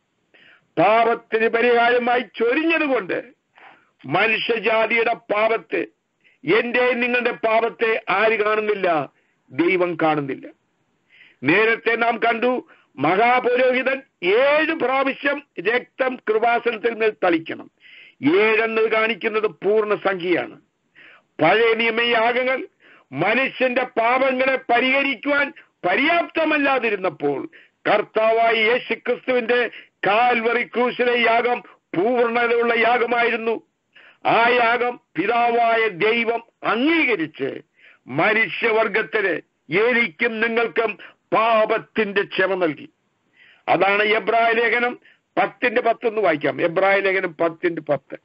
പാപത്തിന് പരിഹാരമായി ചൊരിഞ്ഞതുകൊണ്ട് മനുഷ്യജാതിയുടെ പാപത്തെ എന്റെ നിങ്ങളുടെ പാപത്തെ ആര് കാണുന്നില്ല ദൈവം കാണുന്നില്ല നേരത്തെ നാം കണ്ടു മഹാപുരോഹിതൻ ഏഴ് പ്രാവശ്യം രക്തം കൃപാസനത്തിൽ മേൽ തളിക്കണം ഏഴെന്നത് കാണിക്കുന്നത് പൂർണ്ണ സംഖ്യയാണ് പഴയ നിയമയാഗങ്ങൾ മനുഷ്യന്റെ പാപങ്ങളെ പരിഹരിക്കുവാൻ പര്യാപ്തമല്ലാതിരുന്നപ്പോൾ കർത്താവായ യേശു ക്രിസ്തുവിന്റെ കാൽവറി ക്രൂശിലെ യാഗം പൂർണ്ണതയുള്ള യാഗമായിരുന്നു ആ യാഗം പിതാവായ ദൈവം അംഗീകരിച്ച് മനുഷ്യവർഗത്തിന് എനിക്കും നിങ്ങൾക്കും പാപത്തിന്റെ ക്ഷമ നൽകി അതാണ് എബ്രായ ലേഖനം പത്തിന്റെ പത്തൊന്ന് വായിക്കാം എബ്രായ ലേഖനം പത്തിന്റെ പത്ത്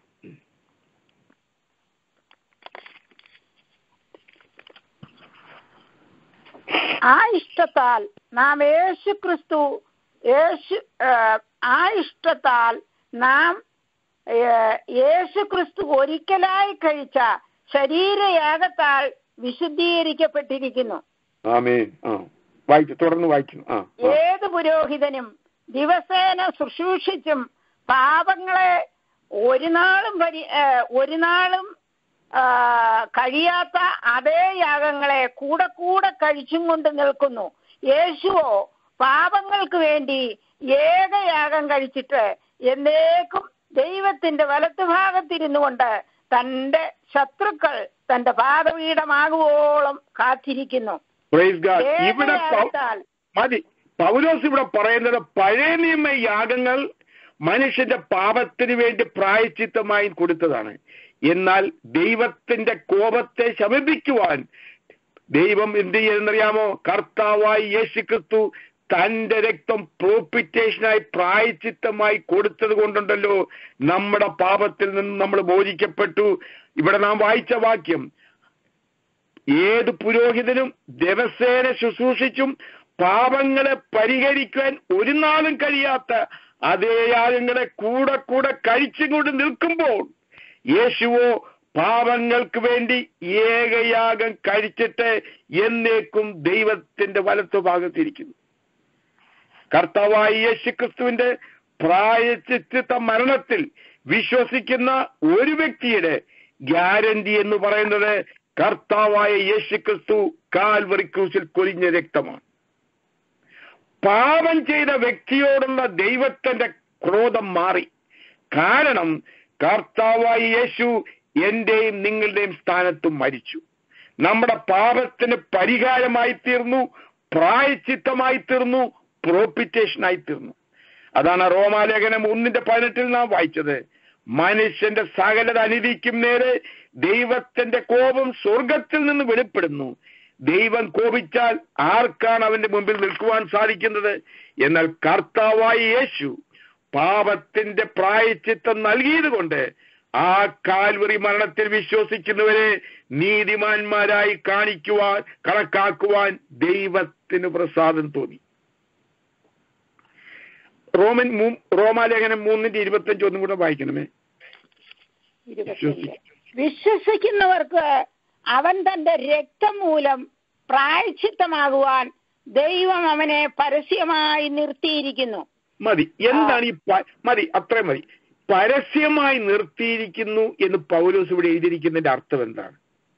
ആ ഇഷ്ടത്താൽ നാം യേശു ക്രിസ്തു യേശു ആ, ആ ഇഷ്ടത്താൽ നാം ഏ, യേശു ക്രിസ്തു ഒരിക്കലായി കഴിച്ച ശരീരയാഗത്താൽ വിശുദ്ധീകരിക്കപ്പെട്ടിരിക്കുന്നു ആമേൻ ആ വായിച്ചു തുടർന്ന് വായിക്കുന്നു ആ ആ. ഏത് പുരോഹിതനും ദിവസേന ശുശ്രൂഷിച്ചും പാപങ്ങളെ ഒരു നാളും പരി ഏ, ഒരു നാളും ആ, കഴിയാത്ത അതേ യാഗങ്ങളെ കൂടെ കൂടെ കഴിച്ചും കൊണ്ട് നിൽക്കുന്നു യേശുവോ പാപങ്ങൾക്ക് വേണ്ടി ഏകയാഗം കഴിച്ചിട്ട് എന്നേക്കും ദൈവത്തിന്റെ വലത്തുഭാഗത്തിരുന്നു കൊണ്ട് തന്റെ ശത്രുക്കൾ തന്റെ പാദപീഠമാകുവോളം കാത്തിരിക്കുന്നു Praise God. ഇവിടെ പൗ- ഏകയാഗത്താൽ മതി പൗലോസ് ഇവിടെ പറയുന്നത് പഴയ നിയമ യാഗങ്ങൾ മനുഷ്യന്റെ പാപത്തിന് വേണ്ടി പ്രായച്ചിത്തമായി കൊടുത്തതാണ് എന്നാൽ ദൈവത്തിന്റെ കോപത്തെ ശമിപ്പിക്കുവാൻ ദൈവം എന്ത് ചെയ്യുന്നറിയാമോ കർത്താവായി യേശു ക്രിസ്തു തന്റെ രക്തം പ്രോപ്പിറ്റേഷനായി പ്രായച്ചിത്തമായി കൊടുത്തത് കൊണ്ടുണ്ടല്ലോ നമ്മുടെ പാപത്തിൽ നിന്ന് നമ്മൾ മോചിക്കപ്പെട്ടു ഇവിടെ നാം വായിച്ച വാക്യം ഏത് പുരോഹിതനും ദിവസേന ശുശ്രൂഷിച്ചും പാപങ്ങളെ പരിഹരിക്കുവാൻ ഒരു നാളും കഴിയാത്ത അതേ യാഗങ്ങളെ കൂടെ കൂടെ കഴിച്ചും കൊണ്ട് നിൽക്കുമ്പോൾ യേശുവോ പാപങ്ങൾക്ക് വേണ്ടി ഏകയാഗം കഴിച്ചിട്ട് എന്നേക്കും ദൈവത്തിന്റെ വലത്തു ഭാഗത്തിരിക്കുന്നു കർത്താവായ യേശു ക്രിസ്തുവിന്റെ പ്രായച്ചിത്ത മരണത്തിൽ വിശ്വസിക്കുന്ന ഒരു വ്യക്തിയുടെ ഗ്യാരണ്ടി എന്ന് പറയുന്നത് കർത്താവായ യേശു ക്രിസ്തു കാൽവറി ക്രൂസിൽ കൊലിഞ്ഞ രക്തമാണ് പാപം ചെയ്ത വ്യക്തിയോടുള്ള ദൈവത്തിന്റെ ക്രോധം മാറി കാരണം കർത്താവായ യേശു എന്റെയും നിങ്ങളുടെയും സ്ഥാനത്തും മരിച്ചു നമ്മുടെ പാപത്തിന് പരിഹാരമായി തീർന്നു പ്രായച്ചിത്തമായി തീർന്നു പ്രോപ്പിറ്റേഷനായി തീർന്നു അതാണ് റോമാലേഖനം ഒന്നിന്റെ പതിനെട്ടിൽ നാം വായിച്ചത് മനുഷ്യന്റെ സകലത അനീതിക്കും നേരെ ദൈവത്തിന്റെ കോപം സ്വർഗത്തിൽ നിന്ന് വെളിപ്പെടുന്നു ദൈവം കോപിച്ചാൽ ആർക്കാണ് അവന്റെ മുമ്പിൽ നിൽക്കുവാൻ സാധിക്കുന്നത് എന്നാൽ കർത്താവായ യേശു പാപത്തിന്റെ പ്രായച്ചിത്തം നൽകിയത് കൊണ്ട് ആ കാൽവറി മരണത്തിൽ വിശ്വസിക്കുന്നവരെ നീതിമാന്മാരായി കാണിക്കുവാൻ കണക്കാക്കുവാൻ ദൈവത്തിന് പ്രസാദം തോന്നി റോമൻ മൂ- റോമാലേഖനം മൂന്നിന്റെ ഇരുപത്തഞ്ച് ഒന്നും കൂടെ വായിക്കണമേ ഇരുപത്തിയഞ്ച്. വിശ്വസിക്കുന്നവർക്ക് അവൻ തന്റെ രക്തം മൂലം പ്രായച്ചിത്തമാകുവാൻ ദൈവം അവനെ പരസ്യമായി നിർത്തിയിരിക്കുന്നു മതി എന്താണ് ഈ പ- മതി അത്രയും മതി പരസ്യമായി നിർത്തിയിരിക്കുന്നു എന്ന് പൗലോസ് ഇവിടെ എഴുതിയിരിക്കുന്നതിന്റെ അർത്ഥം എന്താണ്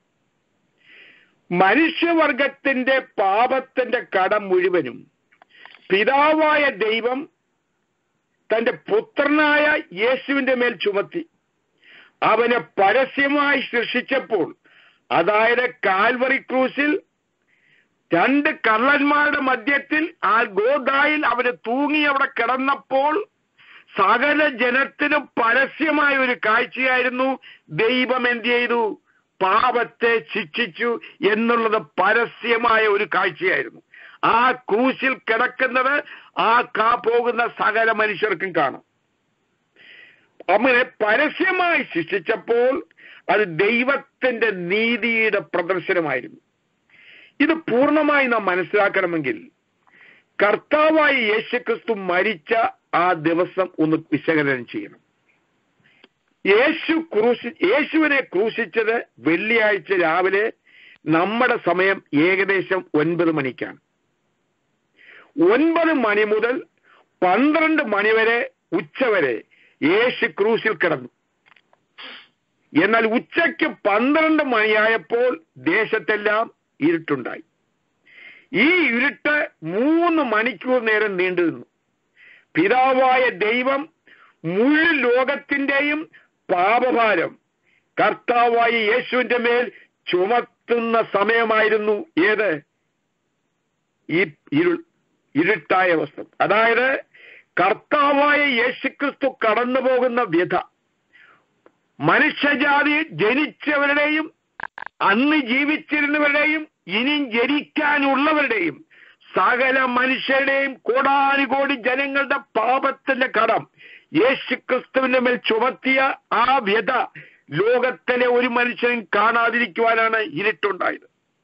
മനുഷ്യവർഗത്തിന്റെ പാപത്തിന്റെ കടം മുഴുവനും പിതാവായ ദൈവം തന്റെ പുത്രനായ യേശുവിന്റെ മേൽ ചുമത്തി അവനെ പരസ്യമായി സൃഷ്ടിച്ചപ്പോൾ അതായത് കാൽവറി ക്രൂസിൽ രണ്ട് കള്ളന്മാരുടെ മധ്യത്തിൽ ആ ഗോദായിൽ അവന് തൂങ്ങി അവിടെ കിടന്നപ്പോൾ സകല ജനത്തിനും പരസ്യമായ ഒരു കാഴ്ചയായിരുന്നു ദൈവം എന്ത് ചെയ്തു പാപത്തെ ശിക്ഷിച്ചു എന്നുള്ളത് പരസ്യമായ ഒരു കാഴ്ചയായിരുന്നു ആ ക്രൂശിൽ കിടക്കുന്നത് ആ കാ പോകുന്ന സകല മനുഷ്യർക്കും കാണാം അങ്ങനെ പരസ്യമായി ശിക്ഷിച്ചപ്പോൾ അത് ദൈവത്തിന്റെ നീതിയുടെ പ്രദർശനമായിരുന്നു ഇത് പൂർണ്ണമായി നാം മനസ്സിലാക്കണമെങ്കിൽ കർത്താവായ യേശുക്രിസ്തു മരിച്ച ആ ദിവസം ഒന്ന് വിശകലനം ചെയ്യണം യേശു ക്രൂശി യേശുവിനെ ക്രൂശിച്ചത് വെള്ളിയാഴ്ച രാവിലെ നമ്മുടെ സമയം ഏകദേശം ഒൻപത് മണിക്കാണ് ഒൻപത് മണി മുതൽ പന്ത്രണ്ട് മണി വരെ ഉച്ചവരെ യേശു ക്രൂശിൽ കിടന്നു എന്നാൽ ഉച്ചയ്ക്ക് പന്ത്രണ്ട് മണിയായപ്പോൾ ദേശത്തെല്ലാം ഇരുട്ടുണ്ടായി ഈ ഇരുട്ട് മൂന്ന് മണിക്കൂർ നേരം നീണ്ടു നിന്നു പിതാവായ ദൈവം മുഴു ലോകത്തിന്റെയും പാപഭാരം കർത്താവായ യേശുവിന്റെ മേൽ ചുമത്തുന്ന സമയമായിരുന്നു ഏത് ഈ ഇരുൾ ഇരുട്ടായ അവസ്ഥ അതായത് കർത്താവായ യേശുക്രിസ്തു കടന്നു പോകുന്ന വ്യഥ മനുഷ്യജാതി ജനിച്ചവരുടെയും അന്ന് ജീവിച്ചിരുന്നവരുടെയും ഇനിയും ജനിക്കാനുള്ളവരുടെയും സകല മനുഷ്യരുടെയും കോടാനുകോടി ജനങ്ങളുടെ പാപത്തിന്റെ കടം യേശുക്രിസ്തുവിന്റെ മേൽ ചുമത്തിയ ആ വ്യത ലോകത്തിലെ ഒരു മനുഷ്യനും കാണാതിരിക്കുവാനാണ് ഇരുട്ടുണ്ടായത്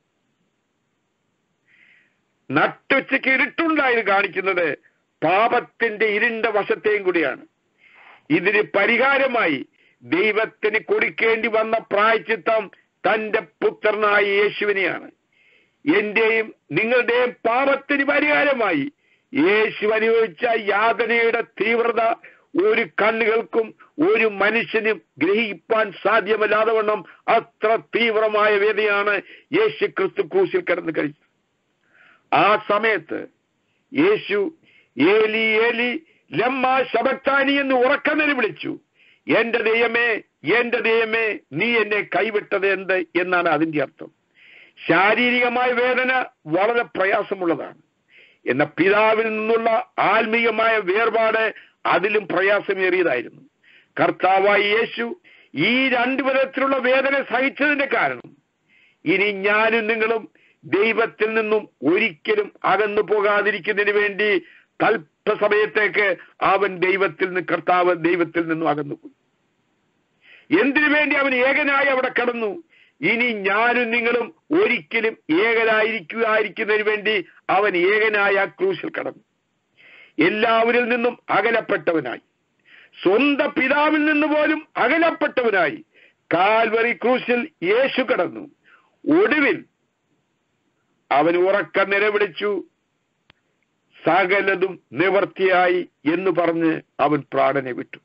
നട്ടുച്ചയ്ക്ക് ഇരുട്ടുണ്ടായത് കാണിക്കുന്നത് പാപത്തിന്റെ ഇരുണ്ട വശത്തെയും കൂടിയാണ് ഇതിന് പരിഹാരമായി ദൈവത്തിന് കൊടുക്കേണ്ടി വന്ന പ്രായച്ചിത്തം തന്റെ പുത്രനായ യേശുവിനെയാണ് എന്റെയും നിങ്ങളുടെയും പാപത്തിന് പരിഹാരമായി യേശു അനുഭവിച്ച യാതനയുടെ തീവ്രത ഒരു കണ്ണുകൾക്കും ഒരു മനുഷ്യനും ഗ്രഹിപ്പാൻ സാധ്യമല്ലാതെ വണ്ണം അത്ര തീവ്രമായ വേദനയാണ് യേശു ക്രിസ്തു ക്രൂശിൽ കിടന്ന് കഴിച്ചത് ആ സമയത്ത് യേശു ഏലി ഏലി ലമ്മ ശബക്താനി എന്ന് ഉറക്കനിൽ വിളിച്ചു എന്റെ ദൈവമേ എന്റെ ദൈവമേ നീ എന്നെ കൈവിട്ടത് എന്ത് എന്നാണ് അതിന്റെ അർത്ഥം ശാരീരികമായ വേദന വളരെ പ്രയാസമുള്ളതാണ് എന്ന പിതാവിൽ നിന്നുള്ള ആത്മീയമായ വേർപാട് അതിലും പ്രയാസമേറിയതായിരുന്നു കർത്താവായ യേശു ഈ രണ്ടു വിധത്തിലുള്ള വേദന സഹിച്ചതിന്റെ കാരണം ഇനി ഞാനും നിങ്ങളും ദൈവത്തിൽ നിന്നും ഒരിക്കലും അകന്നു പോകാതിരിക്കുന്നതിന് വേണ്ടി അല്പസമയത്തേക്ക് അവൻ ദൈവത്തിൽ നിന്ന് കർത്താവ് ദൈവത്തിൽ നിന്നും അകന്നുപോയി എന്തിനു വേണ്ടി അവൻ ഏകനായി അവിടെ കടന്നു ഇനി ഞാനും നിങ്ങളും ഒരിക്കലും ഏകനായിരിക്കുകയായിരിക്കുന്നതിന് വേണ്ടി അവൻ ഏകനായ ആ ക്രൂശിൽ കടന്നു എല്ലാവരിൽ നിന്നും അകലപ്പെട്ടവനായി സ്വന്തം പിതാവിൽ നിന്ന് പോലും അകലപ്പെട്ടവനായി കാൽവറി ക്രൂശിൽ യേശു കടന്നു ഒടുവിൽ അവൻ ഉറക്ക നിലവിളിച്ചു സകലതും നിവർത്തിയായി എന്ന് പറഞ്ഞ് അവൻ പ്രാണനെ വിട്ടു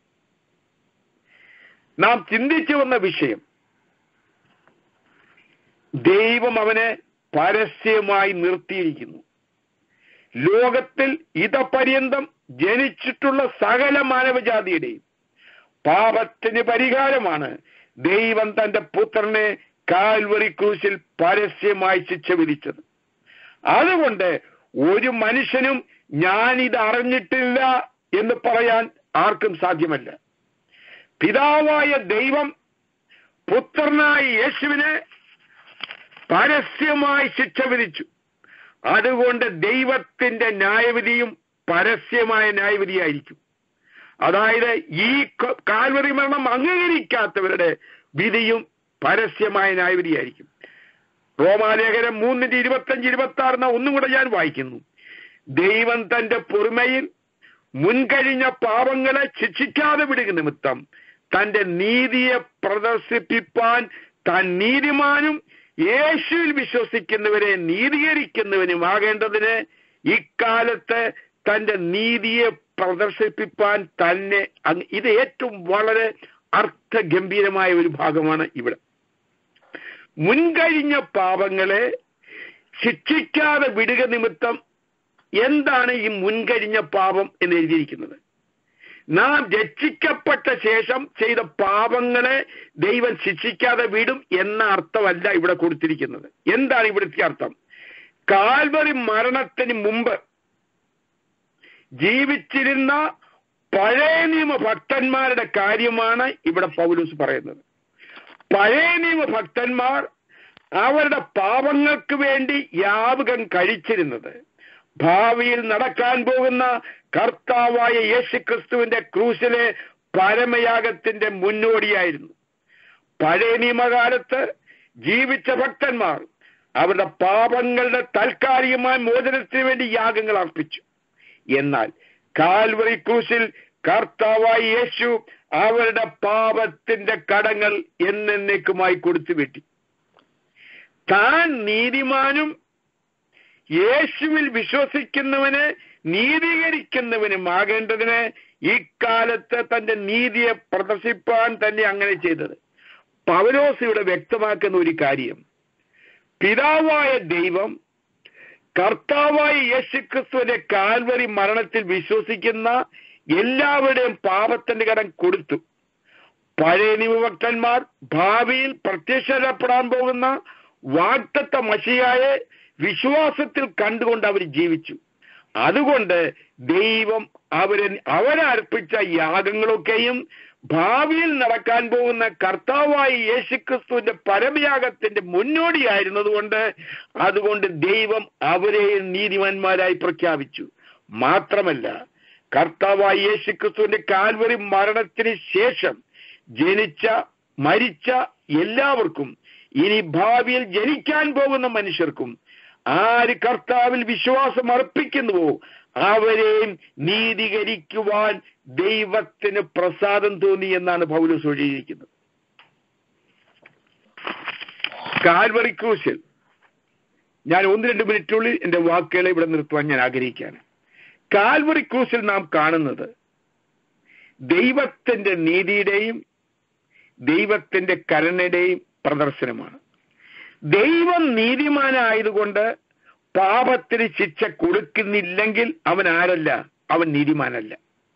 നാം ചിന്തിച്ചു വന്ന വിഷയം ദൈവം അവനെ പരസ്യമായി നിർത്തിയിരിക്കുന്നു ലോകത്തിൽ ഇതപര്യന്തം ജനിച്ചിട്ടുള്ള സകല മാനവജാതിയുടെയും പാപത്തിന് പരിഹാരമാണ് ദൈവം തന്റെ പുത്രനെ കാൽവറി ക്രൂശിൽ പരസ്യമായി ശിക്ഷ വിധിച്ചത് അതുകൊണ്ട് ഒരു മനുഷ്യനും ഞാനിത് അറിഞ്ഞിട്ടില്ല എന്ന് പറയാൻ ആർക്കും സാധ്യമല്ല പിതാവായ ദൈവം പുത്രനായ യേശുവിനെ പരസ്യമായി ശിക്ഷ വിധിച്ചു അതുകൊണ്ട് ദൈവത്തിന്റെ ന്യായവിധിയും പരസ്യമായ ന്യായവിധിയായിരിക്കും അതായത് ഈ ക- കാൽവറി മരണം അംഗീകരിക്കാത്തവരുടെ വിധിയും പരസ്യമായ ന്യായവിധിയായിരിക്കും റോമാലേഖനം മൂന്നിന്റെ ഇരുപത്തഞ്ച് ഇരുപത്തി ആറിന് ഒന്നും കൂടെ ഞാൻ വായിക്കുന്നു ദൈവം തന്റെ പൊറുമയിൽ മുൻകഴിഞ്ഞ പാപങ്ങളെ ശിക്ഷിക്കാതെ വിടുക നിമിത്തം തന്റെ നീതിയെ പ്രദർശിപ്പിപ്പാൻ താൻ നീതിമാനും യേശുവിൽ വിശ്വസിക്കുന്നവരെ നീതീകരിക്കുന്നവനുമാകേണ്ടതിന് ഇക്കാലത്ത് തന്റെ നീതിയെ പ്രദർശിപ്പിപ്പാൻ തന്നെ അങ്ങ് ഇത് ഏറ്റവും വളരെ അർത്ഥഗംഭീരമായ ഒരു ഭാഗമാണ് ഇവിടെ മുൻകഴിഞ്ഞ പാപങ്ങളെ ശിക്ഷിക്കാതെ വിടുക നിമിത്തം എന്താണ് ഈ മുൻകഴിഞ്ഞ പാപം എന്ന് എഴുതിയിരിക്കുന്നത് നാം രക്ഷിക്കപ്പെട്ട ശേഷം ചെയ്ത പാപങ്ങളെ ദൈവം ശിക്ഷിക്കാതെ വിടും എന്ന അർത്ഥമല്ല ഇവിടെ കൊടുത്തിരിക്കുന്നത് എന്താണ് ഇവിടുത്തെ അർത്ഥം കാൽവറി മരണത്തിന് മുമ്പ് ജീവിച്ചിരുന്ന പഴയ നിയമ ഭക്തന്മാരുടെ കാര്യമാണ് ഇവിടെ പൗലൂസ് പറയുന്നത് പഴയ നിയമ ഭക്തന്മാർ അവരുടെ പാപങ്ങൾക്ക് വേണ്ടി യാവകം കഴിച്ചിരുന്നത് ഭാവിയിൽ നടക്കാൻ പോകുന്ന കർത്താവായ യേശുക്രിസ്തുവിന്റെ ക്രൂശിലെ പരമയാഗത്തിന്റെ മുന്നോടിയായിരുന്നു പഴയ നിയമകാലത്ത് ജീവിച്ച ഭക്തന്മാർ അവരുടെ പാപങ്ങളുടെ താൽക്കാലികമായ മോചനത്തിന് വേണ്ടി യാഗങ്ങൾ അർപ്പിച്ചു എന്നാൽ കാൽവറി ക്രൂശിൽ കർത്താവായ യേശു അവരുടെ പാപത്തിന്റെ കടങ്ങൾ എന്നേക്കുമായി കൊടുത്തു വെട്ടി താൻ നീതിമാനും യേശുവിൽ വിശ്വസിക്കുന്നവന് നീതീകരിക്കുന്നവനുമാകേണ്ടതിന് ഇക്കാലത്ത് തന്റെ നീതിയെ പ്രദർശിപ്പാൻ തന്നെ അങ്ങനെ ചെയ്തത് പൗലോസ് ഇവിടെ വ്യക്തമാക്കുന്ന ഒരു കാര്യം പിതാവായ ദൈവം കർത്താവായ യേശുക്രിസ്തുവിന്റെ കാൽവരി മരണത്തിൽ വിശ്വസിക്കുന്ന എല്ലാവരുടെയും പാപത്തിന്റെ കടം കൊടുത്തു പഴയ നിയമഭക്തന്മാർ ഭാവിയിൽ പ്രത്യക്ഷപ്പെടാൻ പോകുന്ന വാഗ്ദത്ത മഷിയായെ വിശ്വാസത്തിൽ കണ്ടുകൊണ്ട് അവർ ജീവിച്ചു അതുകൊണ്ട് ദൈവം അവരെ അവരർപ്പിച്ച യാഗങ്ങളൊക്കെയും ഭാവിയിൽ നടക്കാൻ പോകുന്ന കർത്താവായ യേശുക്രിസ്തുവിന്റെ പരമയാഗത്തിന്റെ മുന്നോടിയായിരുന്നതുകൊണ്ട് അതുകൊണ്ട് ദൈവം അവരെ നീതിമാന്മാരായി പ്രഖ്യാപിച്ചു മാത്രമല്ല കർത്താവായ യേശുക്രിസ്തുവിന്റെ കാൽവറി മരണത്തിന് ശേഷം ജനിച്ച മരിച്ച എല്ലാവർക്കും ഇനി ഭാവിയിൽ ജനിക്കാൻ പോകുന്ന മനുഷ്യർക്കും ആര് കർത്താവിൽ വിശ്വാസം അർപ്പിക്കുന്നുവോ അവരെയും നീതീകരിക്കുവാൻ ദൈവത്തിന് പ്രസാദം തോന്നി എന്നാണ് പൗലോസ് എഴുതിയിരിക്കുന്നത് കാൽവറി ക്രൂശിൽ ഞാൻ ഒന്ന് രണ്ട് മിനിറ്റുള്ളിൽ എന്റെ വാക്കുകളെ ഇവിടെ നിർത്തുവാൻ ഞാൻ ആഗ്രഹിക്കുകയാണ് കാൽവറി ക്രൂശിൽ നാം കാണുന്നത് ദൈവത്തിന്റെ നീതിയുടെയും ദൈവത്തിന്റെ കരുണയുടെയും പ്രദർശനമാണ് ദൈവം നീതിമാനായതുകൊണ്ട് പാപത്തിന് ശിക്ഷ കൊടുക്കുന്നില്ലെങ്കിൽ അവൻ ആരല്ല അവൻ നീതിമാനല്ല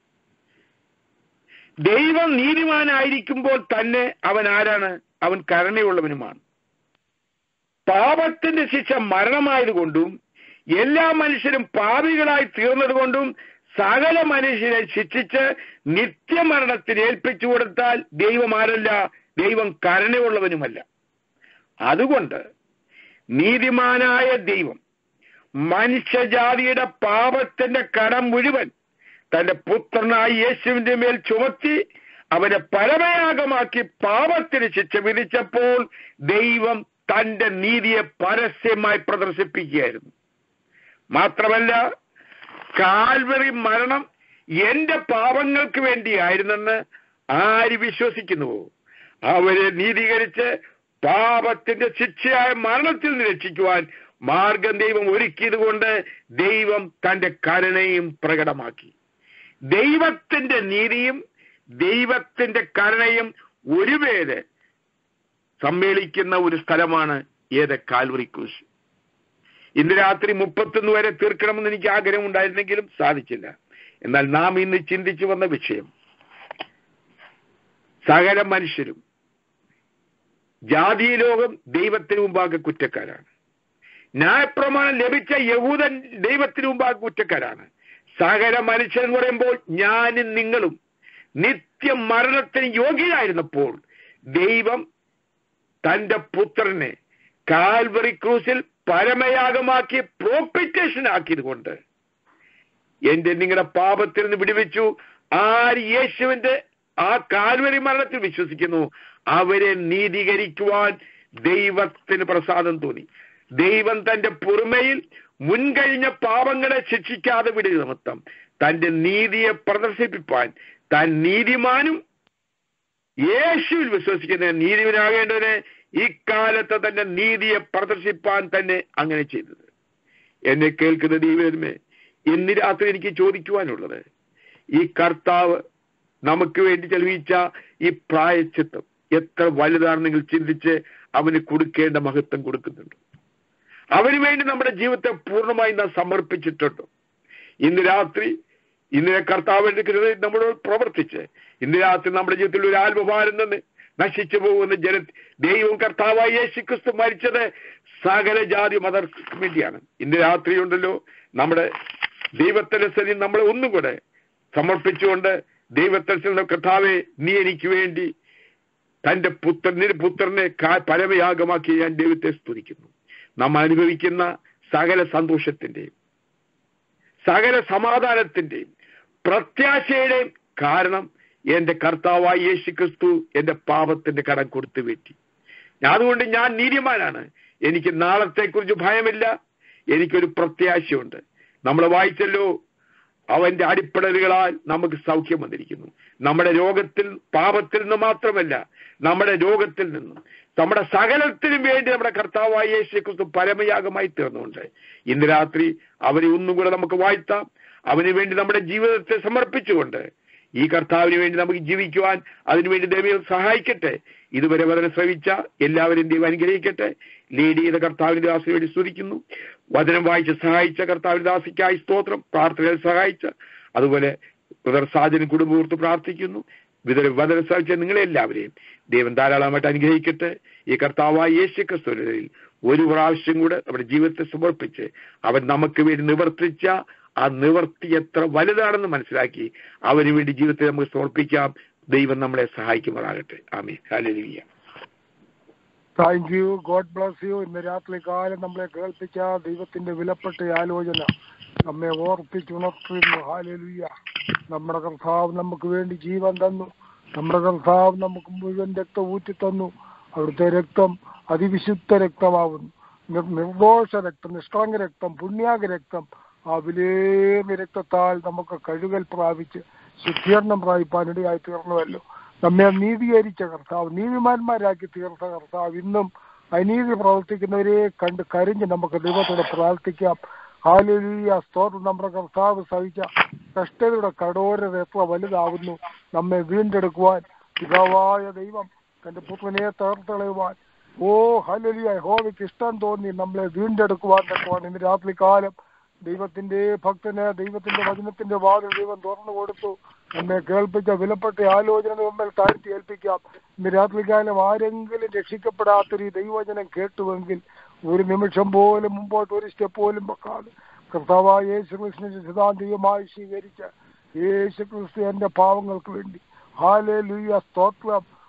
ദൈവം നീതിമാനായിരിക്കുമ്പോൾ തന്നെ അവൻ ആരാണ് അവൻ കരുണയുള്ളവനുമാണ് പാപത്തിന്റെ ശിക്ഷ മരണമായതുകൊണ്ടും എല്ലാ മനുഷ്യരും പാപികളായി തീർന്നതുകൊണ്ടും സകല മനുഷ്യരെ ശിക്ഷിച്ച് നിത്യമരണത്തിന് ഏൽപ്പിച്ചു കൊടുത്താൽ ദൈവം ആരല്ല ദൈവം കരുണയുള്ളവനുമല്ല അതുകൊണ്ട് നീതിമാനായ ദൈവം മനുഷ്യജാതിയുടെ പാപത്തിന്റെ കടം മുഴുവൻ തന്റെ പുത്രനായ യേശുവിന്റെ മേൽ ചുമത്തി അവനെ പരമയാഗമാക്കി പാപത്തിന് ശിക്ഷ വിധിച്ചപ്പോൾ ദൈവം തന്റെ നീതിയെ പരസ്യമായി പ്രദർശിപ്പിക്കുകയായിരുന്നു മാത്രമല്ല കാൽവറി മരണം എന്റെ പാപങ്ങൾക്ക് വേണ്ടിയായിരുന്നെന്ന് ആര് വിശ്വസിക്കുന്നുവോ അവരെ നീതീകരിച്ച് പാപത്തിന്റെ ശിക്ഷയായ മരണത്തിൽ നിന്ന് രക്ഷിക്കുവാൻ മാർഗം ദൈവം ഒരുക്കിയത് കൊണ്ട് ദൈവം തന്റെ കരുണയും പ്രകടമാക്കി ദൈവത്തിന്റെ നീതിയും ദൈവത്തിന്റെ കരുണയും ഒരുവേര് സമ്മേളിക്കുന്ന ഒരു സ്ഥലമാണ് ഏത് കാൽവറി ക്രൂശ് ഇന്ന് രാത്രി മുപ്പത്തൊന്ന് വരെ തീർക്കണമെന്ന് എനിക്ക് ആഗ്രഹം ഉണ്ടായിരുന്നെങ്കിലും സാധിച്ചില്ല എന്നാൽ നാം ഇന്ന് ചിന്തിച്ചു വന്ന വിഷയം സകല മനുഷ്യരും ജാതീയ ലോകം ദൈവത്തിന് മുമ്പാകെ കുറ്റക്കാരാണ് ന്യായപ്രമാണം ലഭിച്ച യഹൂദൻ ദൈവത്തിന് മുമ്പാകെ കുറ്റക്കാരാണ് സകല മനുഷ്യൻ എന്ന് പറയുമ്പോൾ ഞാനും നിങ്ങളും നിത്യ മരണത്തിന് യോഗ്യരായിരുന്നപ്പോൾ ദൈവം തന്റെ പുത്രനെ കാൽവറി ക്രൂസിൽ പരമയാഗമാക്കി പ്രോപ്പിറ്റേഷൻ ആക്കിയത് കൊണ്ട് എന്റെ നിങ്ങളുടെ പാപത്തിൽ നിന്ന് വിടുവിച്ചു ആര് യേശുവിന്റെ ആ കാൽവരി മരണത്തിൽ വിശ്വസിക്കുന്നു അവരെ നീതീകരിക്കുവാൻ ദൈവത്തിന് പ്രസാദം തോന്നി ദൈവം തന്റെ പുറമയിൽ മുൻകഴിഞ്ഞ പാപങ്ങളെ ശിക്ഷിക്കാതെ വിടുക നിമിത്തം തന്റെ നീതിയെ പ്രദർശിപ്പിപ്പാൻ താൻ നീതിമാനും യേശുവിൽ വിശ്വസിക്കുന്ന നീതിവനാകേണ്ടതിന് ഇക്കാലത്ത് തന്റെ നീതിയെ പ്രദർശിപ്പാൻ തന്നെ അങ്ങനെ ചെയ്തത് എന്നെ കേൾക്കുന്ന ദൈവമേ ഇന്ന് രാത്രി എനിക്ക് ചോദിക്കുവാനുള്ളത് ഈ കർത്താവ് നമുക്ക് വേണ്ടി ചെലവിച്ച ഈ പ്രായച്ചിത്തം എത്ര വലുതാണെന്ന് നിങ്ങൾ ചിന്തിച്ച് അവന് കൊടുക്കേണ്ട മഹത്വം കൊടുക്കുന്നുണ്ട് അവന് വേണ്ടി നമ്മുടെ ജീവിതത്തെ പൂർണ്ണമായി നാം സമർപ്പിച്ചിട്ടുണ്ടോ ഇന്ന് രാത്രി ഇന്നലെ കർത്താവിന്റെ കൃതി നമ്മളോട് പ്രവർത്തിച്ച് ഇന്ന് രാത്രി നമ്മുടെ ജീവിതത്തിൽ ഒരു ആത്മഭാരം നിന്ന് നശിച്ചു പോകുന്ന ജന ദൈവം കർത്താവായ യേശു ക്രിസ്തു മരിച്ചത് സകല ജാതി മതർക്ക് വേണ്ടിയാണ് ഇന്ന് രാത്രി ഉണ്ടല്ലോ നമ്മുടെ ദൈവത്തിന്റെ സ്ഥിതി നമ്മളെ ഒന്നും കൂടെ സമർപ്പിച്ചുകൊണ്ട് ദൈവത്തിന്റെ കർത്താവെ നീ എനിക്ക് വേണ്ടി തന്റെ പുത്രന് പുത്രനെ കാ- പരമയാഗമാക്കി ഞാൻ ദൈവത്തെ സ്തുതിക്കുന്നു നാം അനുഭവിക്കുന്ന സകല സന്തോഷത്തിന്റെയും സകല സമാധാനത്തിന്റെയും പ്രത്യാശയുടെയും കാരണം എന്റെ കർത്താവായ യേശു ക്രിസ്തു എന്റെ പാപത്തിന്റെ കടം കൊടുത്തു വീട്ടി അതുകൊണ്ട് ഞാൻ നീതിമാനാണ് എനിക്ക് നാളത്തെക്കുറിച്ച് ഭയമില്ല എനിക്കൊരു പ്രത്യാശയുണ്ട് നമ്മൾ വായിച്ചല്ലോ അവന്റെ അടിപ്പടലുകളാൽ നമുക്ക് സൗഖ്യം വന്നിരിക്കുന്നു നമ്മുടെ രോഗത്തിൽ പാപത്തിൽ നിന്ന് മാത്രമല്ല നമ്മുടെ രോഗത്തിൽ നിന്നും നമ്മുടെ സകലത്തിനും വേണ്ടി നമ്മുടെ കർത്താവായ യേശു ക്രിസ്തു പരമയാഗമായി തീർന്നുകൊണ്ട് ഇന്ന് രാത്രി അവനെ ഒന്നും കൂടെ നമുക്ക് വാഴ്ത്താം അവന് വേണ്ടി നമ്മുടെ ജീവിതത്തെ സമർപ്പിച്ചുകൊണ്ട് ഈ കർത്താവിന് വേണ്ടി നമുക്ക് ജീവിക്കുവാൻ അതിനുവേണ്ടി ദൈവം സഹായിക്കട്ടെ ഇതുവരെ വചനം ശ്രവിച്ച എല്ലാവരും ദൈവം അനുഗ്രഹിക്കട്ടെ ലീഡ് ചെയ്ത കർത്താവിന്റെ ദാസിന് വേണ്ടി സ്തുതിക്കുന്നു വചനം വായിച്ച് സഹായിച്ച കർത്താവിന്റെ ദാസിക്കായി സ്തോത്രം പ്രാർത്ഥനയിൽ സഹായിച്ച അതുപോലെ ബ്രദർ സാജനും കുടുംബോർത്ത് പ്രാർത്ഥിക്കുന്നു വിതര വചനം സഹായിച്ച നിങ്ങളെല്ലാവരെയും ദൈവം ധാരാളമായിട്ട് അനുഗ്രഹിക്കട്ടെ ഈ കർത്താവായ യേശു ക്രിസ്തുവിൽ ഒരു പ്രാവശ്യം കൂടെ നമ്മുടെ ജീവിതത്തെ സമർപ്പിച്ച് അവൻ നമുക്ക് വേണ്ടി നിവർത്തിച്ച ആ നിവർത്തി എത്ര വലുതാണെന്ന് മനസ്സിലാക്കി അവന് വേണ്ടി ജീവിതത്തെ നമുക്ക് സമർപ്പിക്കാം ദൈവം നമ്മളെ സഹായിക്കുമാറാകട്ടെ ആമേ ഹല്ലേലൂയ thank you God bless you ഇന്ന് രാത്രി കാലം നമ്മളെ കേൾപ്പിച്ച ദൈവത്തിന്റെ വിലപ്പെട്ട ആലോചന നമ്മെ ഓർപ്പിച്ചുണർത്തുന്നു ഹാലലുയ്യ നമ്മുടെ കർത്താവ് നമുക്ക് വേണ്ടി ജീവൻ തന്നു നമ്മുടെ കർത്താവ് നമുക്ക് മുഴുവൻ രക്തം ഊറ്റി തന്നു അവിടുത്തെ രക്തം അതിവിശുദ്ധ രക്തമാവുന്നു നിർ- നിർദോഷ രക്തം നിഷ്കളങ്ക രക്തം പുണ്യാക രക്തം ആ വിലേറിയ രക്തത്താൽ നമുക്ക് കഴുകൽ പ്രാപിച്ച് ശുദ്ധീകരണം പ്രാപിപ്പാനിടയായി തീർന്നുവല്ലോ നമ്മെ നീതീകരിച്ച കർത്താവ് നീതിമാന്മാരാക്കി തീർത്ത കർത്താവ് ഇന്നും അനീതി പ്രവർത്തിക്കുന്നവരെ കണ്ട് കരിഞ്ഞ് നമുക്ക് ദൈവത്തോട് പ്രാർത്ഥിക്കാം ഹാലലിയ സ്തോത്രം നമ്മുടെ കർത്താവ് സഹിച്ച കഷ്ടതയുടെ കടോരത എത്ര വലുതാവുന്നു നമ്മെ വീണ്ടെടുക്കുവാൻ പിതാവായ ദൈവം തന്റെ പുത്രനെ തകർത്തളയുവാൻ ഓ ഹലലിയ ഹോവയ്ക്ക് ഇഷ്ടം തോന്നി നമ്മളെ വീണ്ടെടുക്കുവാൻ തക്കവാണ് ഇന്ന് രാത്രി കാലം ദൈവത്തിന്റെ ഭക്തന് ദൈവത്തിന്റെ വചനത്തിന്റെ വാതിൽ ദൈവം തുറന്നു കൊടുത്തു നമ്മെ കേൾപ്പിച്ച വിലപ്പെട്ട ആലോചന മുമ്പിൽ താഴ്ത്തി ഏൽപ്പിക്കാം ഇന്ന് രാത്രികാലം ആരെങ്കിലും രക്ഷിക്കപ്പെടാത്തൊരു ഈ ദൈവവചനം കേട്ടുവെങ്കിൽ ഒരു നിമിഷം പോലും മുമ്പോട്ട് ഒരു സ്റ്റെപ്പ് പോലും വെക്കാതെ കർത്താവായ യേശു കൃഷ്ണന്റെ സിദ്ധാന്തീയമായി സ്വീകരിച്ച യേശു ക്രിസ്തു എന്റെ പാവങ്ങൾക്ക് വേണ്ടി ഹാലേ ലുയ്യ സ്തോത്രം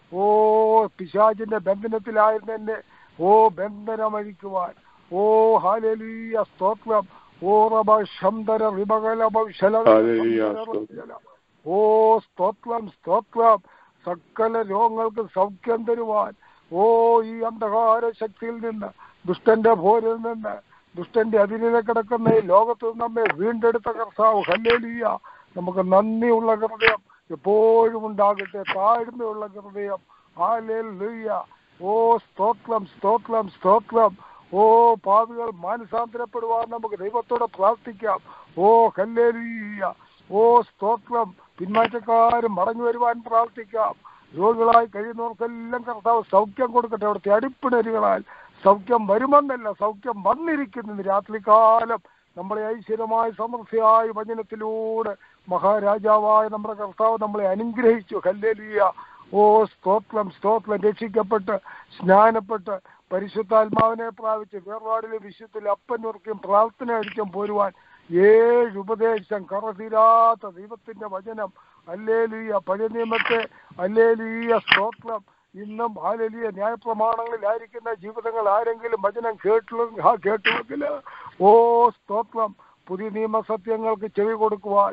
ഓ പിശാചിന്റെ ബന്ധനത്തിലായിരുന്ന എന്നെ ഓ ബന്ധനമഴിക്കുവാൻ ഓ ഹാലലിയ സ്തോത്രം ഓ റബ ശന്തര റിബകലബ ശല ഹല്ലേലൂയ, സ്തോത്രം. ഓ സ്തോത്രം സ്തോത്രം സകല രോഗങ്ങൾക്ക് സൗഖ്യം തരുവാൻ ഓ ഈ അന്ധകാര ശക്തിയിൽ നിന്ന് ദുഷ്ടന്റെ പോരിൽ നിന്ന് ദുഷ്ടന്റെ അതിരിലെ കിടക്കുന്ന ഈ ലോകത്ത് നിന്ന് നമ്മെ വീണ്ടെടുത്ത കർത്താവ് ഹല്ലേലൂയ നമുക്ക് നന്ദിയുള്ള ഹൃദയം എപ്പോഴും ഉണ്ടാകട്ടെ താഴ്മയുള്ള ഹൃദയം ഹാലേലൂയ ഓ സ്തോത്രം സ്തോത്രം സ്തോത്രം ഓ പാപികൾ മാനസാന്തരപ്പെടുവാൻ നമുക്ക് ദൈവത്തോടെ പ്രാർത്ഥിക്കാം ഓ ഹല്ലേലൂയ ഓ സ്തോത്രം പിന്മാറ്റക്കാരും മടങ്ങി വരുവാൻ പ്രാർത്ഥിക്കാം രോഗികളായി കഴിയുന്നവർക്കെല്ലാം കർത്താവ് സൗഖ്യം കൊടുക്കട്ടെ അവിടുത്തെ അടിപ്പിണരുകളാൽ സൗഖ്യം വരുമെന്നല്ല സൗഖ്യം വന്നിരിക്കുന്നു ഇന്ന് രാത്രികാലം നമ്മളെ ഐശ്വര്യമായി സമൃദ്ധിയായി വചനത്തിലൂടെ മഹാരാജാവായ നമ്മുടെ കർത്താവ് നമ്മളെ അനുഗ്രഹിച്ചു ഹല്ലേലൂയ ഓ സ്തോത്രം സ്തോത്രം രക്ഷിക്കപ്പെട്ട് സ്നാനപ്പെട്ട് പരിശുദ്ധാത്മാവിനെ പ്രാപിച്ച് വേർപാടിലെ വിശുദ്ധത്തിൽ അപ്പനൂർക്കും പ്രാർത്ഥന അടിക്കും പോരുവാൻ ഏഴ് ഉപദേശം കറതീരാത്ത ദൈവത്തിന്റെ വചനം അല്ലേലീയ പഴയ നിയമത്തെ അല്ലേലീയ സ്തോത്രം ഇന്നും ഹാലലിയ ന്യായപ്രമാണങ്ങളിലായിരിക്കുന്ന ജീവിതങ്ങൾ ആരെങ്കിലും വചനം കേട്ടു ആ കേട്ടുവെങ്കിൽ ഓ സ്തോത്രം പുതിയ നിയമസത്യങ്ങൾക്ക് ചെവി കൊടുക്കുവാൻ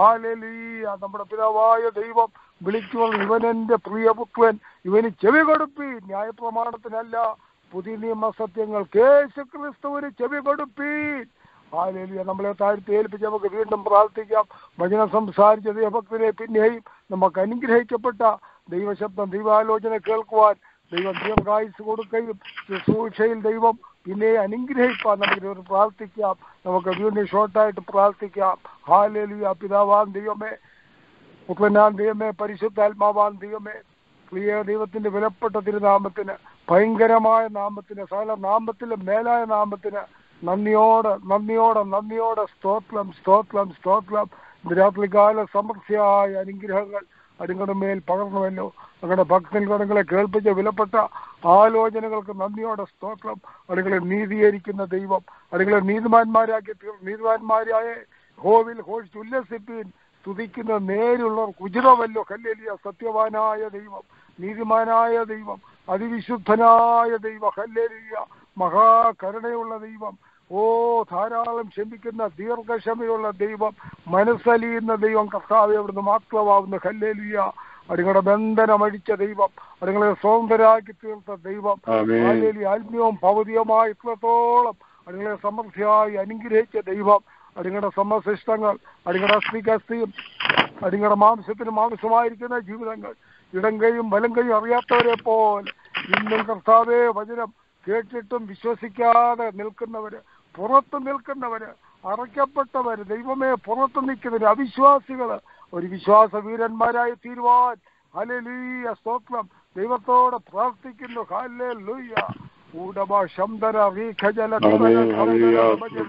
ഹാലലിയ നമ്മുടെ പിതാവായ ദൈവം വിളിക്കുവാൻ ഇവനെന്റെ പ്രിയപുത്രൻ ഇവന് ചെവി കൊടുപ്പി ന്യായപ്രമാണത്തിനല്ല പുതിയ നിയമസത്യങ്ങൾക്ക് യേശു ക്രിസ്തുവിന് ചെവി കൊടുപ്പീൻ ഹാലേലിയ നമ്മളെ താഴ്ത്തി ഏൽപ്പിച്ച് നമുക്ക് വീണ്ടും പ്രാർത്ഥിക്കാം വചനം സംസാരിച്ച ദൈവഭക്തരെ പിന്നെയും നമുക്ക് അനുഗ്രഹിക്കപ്പെട്ട ദൈവശബ്ദം ദൈവാലോചന കേൾക്കുവാൻ ദൈവം ദീർഘായുസ് കൊടുക്കുകയും ശുശ്രൂഷയിൽ ദൈവം പിന്നെ അനുഗ്രഹിക്കാൻ നമുക്ക് ഒരു പ്രാർത്ഥിക്കാം നമുക്ക് വീണ്ടും ഷോർട്ടായിട്ട് പ്രാർത്ഥിക്കാം ഹാലേലിയ പിതാവാൻ ദൈവമേ പുത്രനാൻ ദൈവമേ പരിശുദ്ധാത്മാവാൻ ദൈവമേ പ്രിയ ദൈവത്തിന്റെ വിലപ്പെട്ട തിരുനാമത്തിന് ഭയങ്കരമായ നാമത്തിന് സകല നാമത്തിലും മേലായ നാമത്തിന് നന്ദിയോടെ നന്ദിയോടെ നന്ദിയോടെ സ്തോത്രം സ്തോത്രം സ്തോത്രം ഇന്ന് രാത്രികാല സമൃദ്ധിയായ അനുഗ്രഹങ്ങൾ അടുങ്ങളുടെ മേൽ പകർന്നുവല്ലോ അങ്ങനെ ഭക്തൻകളെ കേൾപ്പിച്ച വിലപ്പെട്ട ആലോചനകൾക്ക് നന്ദിയോടെ സ്തോത്രം അടുകളെ നീതീകരിക്കുന്ന ദൈവം അടുകളെ നീതിമാന്മാരാക്കി തീർ നീതിമാന്മാരായ ഹോവിൽ ഹോഴ്ച ഉല്ലസിപ്പീൻ സ്തുതിക്കുന്ന നേരുള്ളവർ ഉചിതമല്ലോ കല്ലേലിയ സത്യവാനായ ദൈവം നീതിമാനായ ദൈവം അതിവിശുദ്ധനായ ദൈവം ഹല്ലേലിയ മഹാകരുണയുള്ള ദൈവം ഓ ധാരാളം ക്ഷമിക്കുന്ന ദീർഘക്ഷമയുള്ള ദൈവം മനസ്സലിയുന്ന ദൈവം കർത്താവ് അവിടുന്ന് മാത്രമാവുന്ന ഹല്ലേലിയ അതുങ്ങളുടെ ബന്ധനമഴിച്ച ദൈവം അതുങ്ങളെ സ്വതന്ത്രരാക്കി തീർത്ത ദൈവം ആമേൻ. ഹല്ലേലൂയ. ആത്മീയവും ഭൗതികമായ ഇത്രത്തോളം അതുങ്ങളെ സമൃദ്ധിയായി അനുഗ്രഹിച്ച ദൈവം അതുങ്ങളുടെ സമശിഷ്ടങ്ങൾ അതുങ്ങളുടെ അസ്ഥിക്ക് അസ്ഥിയും അതുങ്ങളുടെ മാംസത്തിന് മാംസമായിരിക്കുന്ന ജീവിതങ്ങൾ ഇടം കൈയും വലം കൈയും അറിയാത്തവരെ പോലെ ഇന്നും കർത്താവേ വചനം കേട്ടിട്ടും വിശ്വസിക്കാതെ നിൽക്കുന്നവര് പുറത്ത് നിൽക്കുന്നവര് അറയ്ക്കപ്പെട്ടവര് ദൈവമേ പുറത്ത് നിൽക്കുന്നവര് അവിശ്വാസികള് ഒരു വിശ്വാസ വീരന്മാരായി തീരുവാൻ ഹലലീയ സ്തോത്രം ദൈവത്തോട് പ്രാർത്ഥിക്കുന്നു ഹല്ലേലൂയ ഊടമ ശംദര റീഖജല ആമേൻ. ഹല്ലേലൂയ.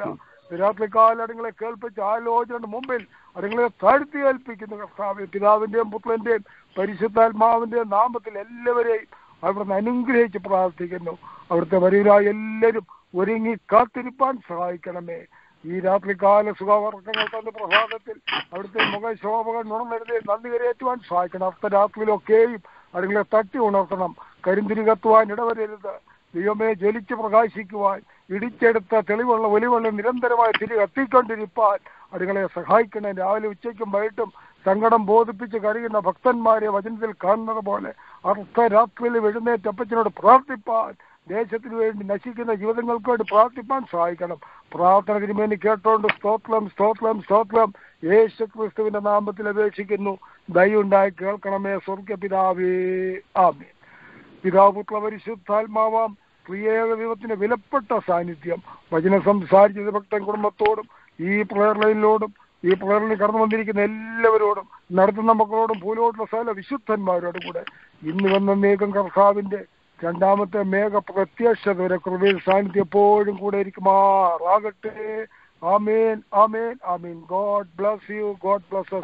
രാത്രികാലം നിങ്ങളെ കേൾപ്പിച്ച ആലോചന മുമ്പിൽ അതുങ്ങളെ താഴ്ത്തി ഏൽപ്പിക്കുന്നു കർത്താവ് പിതാവിന്റെയും പുത്രന്റെയും പരിശുദ്ധാത്മാവിന്റെയും നാമത്തിൽ എല്ലാവരെയും അവിടുന്ന് അനുഗ്രഹിച്ച് പ്രാർത്ഥിക്കുന്നു അവിടുത്തെ വരികരായ എല്ലാവരും ഒരുങ്ങി കാത്തിരിപ്പാൻ സഹായിക്കണമേ ഈ രാത്രികാല സുഖവർക്കങ്ങൾ തന്ന പ്രഭാതത്തിൽ അവിടുത്തെ മുഖശോഭകൾ നുണന്നെഴുതി നന്ദി കരയേറ്റുവാൻ സഹായിക്കണം അർദ്ധരാത്രിയിലൊക്കെയും അതുങ്ങളെ തട്ടി ഉണർത്തണം കരിന്തിരി കത്തുവാൻ ഇടവരരുത് ദൈവമേ ജ്വലിച്ച് പ്രകാശിക്കുവാൻ ഇടിച്ചെടുത്ത തെളിവുള്ള ഒലിവുള്ള നിരന്തരമായി തിരി കത്തിക്കൊണ്ടിരിപ്പാൻ അതുങ്ങളെ സഹായിക്കണം രാവിലെ ഉച്ചയ്ക്കും വൈകിട്ടും സങ്കടം ബോധിപ്പിച്ച് കരയുന്ന ഭക്തന്മാരെ വചനത്തിൽ കാണുന്നത് പോലെ അർദ്ധരാത്രിയിൽ എഴുന്നേറ്റ് അപ്പച്ചനോട് പ്രാർത്ഥിപ്പാൻ ദേശത്തിന് വേണ്ടി നശിക്കുന്ന ജീവിതങ്ങൾക്ക് വേണ്ടി പ്രാർത്ഥിപ്പാൻ സഹായിക്കണം പ്രാർത്ഥന തിരുമേനി കേട്ടോണ്ട് സ്തോത്രം സ്തോത്രം സ്തോത്രം യേശു ക്രിസ്തുവിന്റെ നാമത്തിൽ അപേക്ഷിക്കുന്നു ദയുണ്ടായി കേൾക്കണമേ സ്വർഗ പിതാവേ ആമേ പിതാപുത്ര പരിശുദ്ധാത്മാവാം പ്രിയേക ദൈവത്തിന്റെ വിലപ്പെട്ട സാന്നിധ്യം വചനം സംസാരിച്ച ഭക്തൻ കുടുംബത്തോടും ഈ പ്രയർ ലൈനിലോടും ഈ പ്രയറിൽ കടന്നു വന്നിരിക്കുന്ന എല്ലാവരോടും നടത്തുന്ന മക്കളോടും ഭൂലോട്ടുള്ള സകല വിശുദ്ധന്മാരോടും കൂടെ ഇന്ന് വന്ന മേഘം കർത്താവിന്റെ രണ്ടാമത്തെ മേഘ പ്രത്യക്ഷത വരെ കൃപയിൽ സാന്നിധ്യം എപ്പോഴും കൂടെ ഇരിക്കുമാറാകട്ടെ ആമേൻ ആമേൻ ആമേൻ God bless you God bless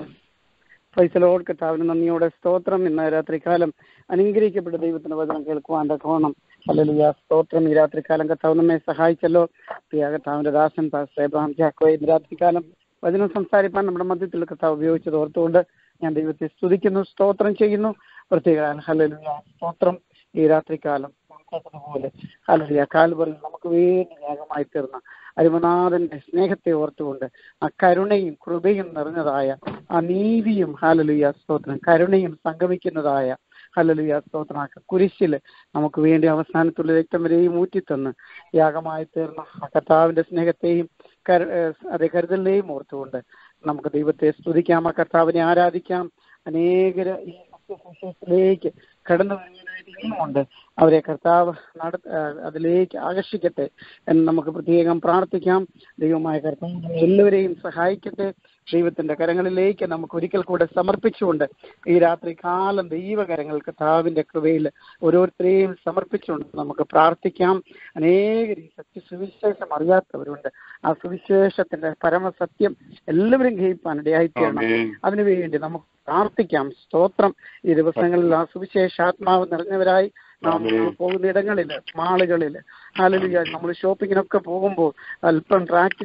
പൈസലോട് കർത്താവിന് നന്ദിയോടെ സ്തോത്രം ഇന്ന് രാത്രികാലം അനുഗ്രഹിക്കപ്പെട്ട ദൈവത്തിന്റെ വചനം കേൾക്കുവാൻ തക്കവണ്ണം അല്ലെങ്കിൽ സ്തോത്രം ഈ രാത്രികാലം കർത്താവ് നമ്മെ സഹായിച്ചല്ലോ പ്രിയ കർത്താവിന്റെ ദാസൻ പാസ്റ്റർ എബ്രഹാം ചാക്കോ ഇന്ന് രാത്രികാലം വചനം സംസാരിപ്പാൻ നമ്മുടെ മധ്യത്തിൽ കർത്താവ് ഉപയോഗിച്ചത് ഓർത്തുകൊണ്ട് ഞാൻ ദൈവത്തെ സ്തുതിക്കുന്നു സ്തോത്രം ചെയ്യുന്നു പ്രത്യേക ഹല്ലേലൂയ സ്തോത്രം ഈ രാത്രികാലം പോലെ ഹല്ലേലൂയ കാൽവറിൽ നമുക്ക് വേണ്ടി യാഗമായി തീർന്ന അരുമനാഥന്റെ സ്നേഹത്തെ ഓർത്തുകൊണ്ട് ആ കരുണയും കൃപയും നിറഞ്ഞതായ ആ നീതിയും ഹാലലുയ സ്തോത്രം കരുണയും സംഗമിക്കുന്നതായ ഹലലുയ സ്തോത്രം കുരിശില് നമുക്ക് വേണ്ടി അവസാനത്തുള്ള രക്തം വരെയും ഊറ്റിത്തന്ന് യാഗമായി തീർന്ന ആ കർത്താവിന്റെ സ്നേഹത്തെയും കരു ഏഹ് അതേ കരുതലിനെയും ഓർത്തുകൊണ്ട് നമുക്ക് ദൈവത്തെ സ്തുതിക്കാം ആ കർത്താവിനെ ആരാധിക്കാം അനേകര് ഈ സത്യസുവിശേഷത്തിലേക്ക് കടന്നു വരുവാനായിട്ട് ഇനിയുമുണ്ട് അവരെ കർത്താവ് നട ഏഹ് അതിലേക്ക് ആകർഷിക്കട്ടെ എന്ന് നമുക്ക് പ്രത്യേകം പ്രാർത്ഥിക്കാം ദൈവമായ കർത്താവ് നമ്മെ എല്ലാവരെയും സഹായിക്കട്ടെ ദൈവത്തിന്റെ കരങ്ങളിലേക്ക് നമുക്ക് ഒരിക്കൽ കൂടെ സമർപ്പിച്ചുകൊണ്ട് ഈ രാത്രി കാലം ദൈവകരങ്ങൾ കർത്താവിന്റെ കൃപയിൽ ഓരോരുത്തരെയും സമർപ്പിച്ചുകൊണ്ട് നമുക്ക് പ്രാർത്ഥിക്കാം അനേകർ ഈ സത്യസുവിശേഷം അറിയാത്തവരുണ്ട് ആ സുവിശേഷത്തിന്റെ പരമസത്യം എല്ലാവരും ഗ്രഹിപ്പാൻ ഇടയായിത്തീരണം ആമേൻ. അതിനുവേണ്ടി നമുക്ക് പ്രാർത്ഥിക്കാം സ്തോത്രം ഈ ദിവസങ്ങളിൽ ആ സുവിശേഷാത്മാവ് നിറഞ്ഞവരായി നാം ആമേൻ. പോകുന്ന ഇടങ്ങളില് മാളുകളില് അല്ലെങ്കിൽ നമ്മൾ ഷോപ്പിങ്ങിനൊക്കെ പോകുമ്പോൾ അല്പം ട്രാക്ട്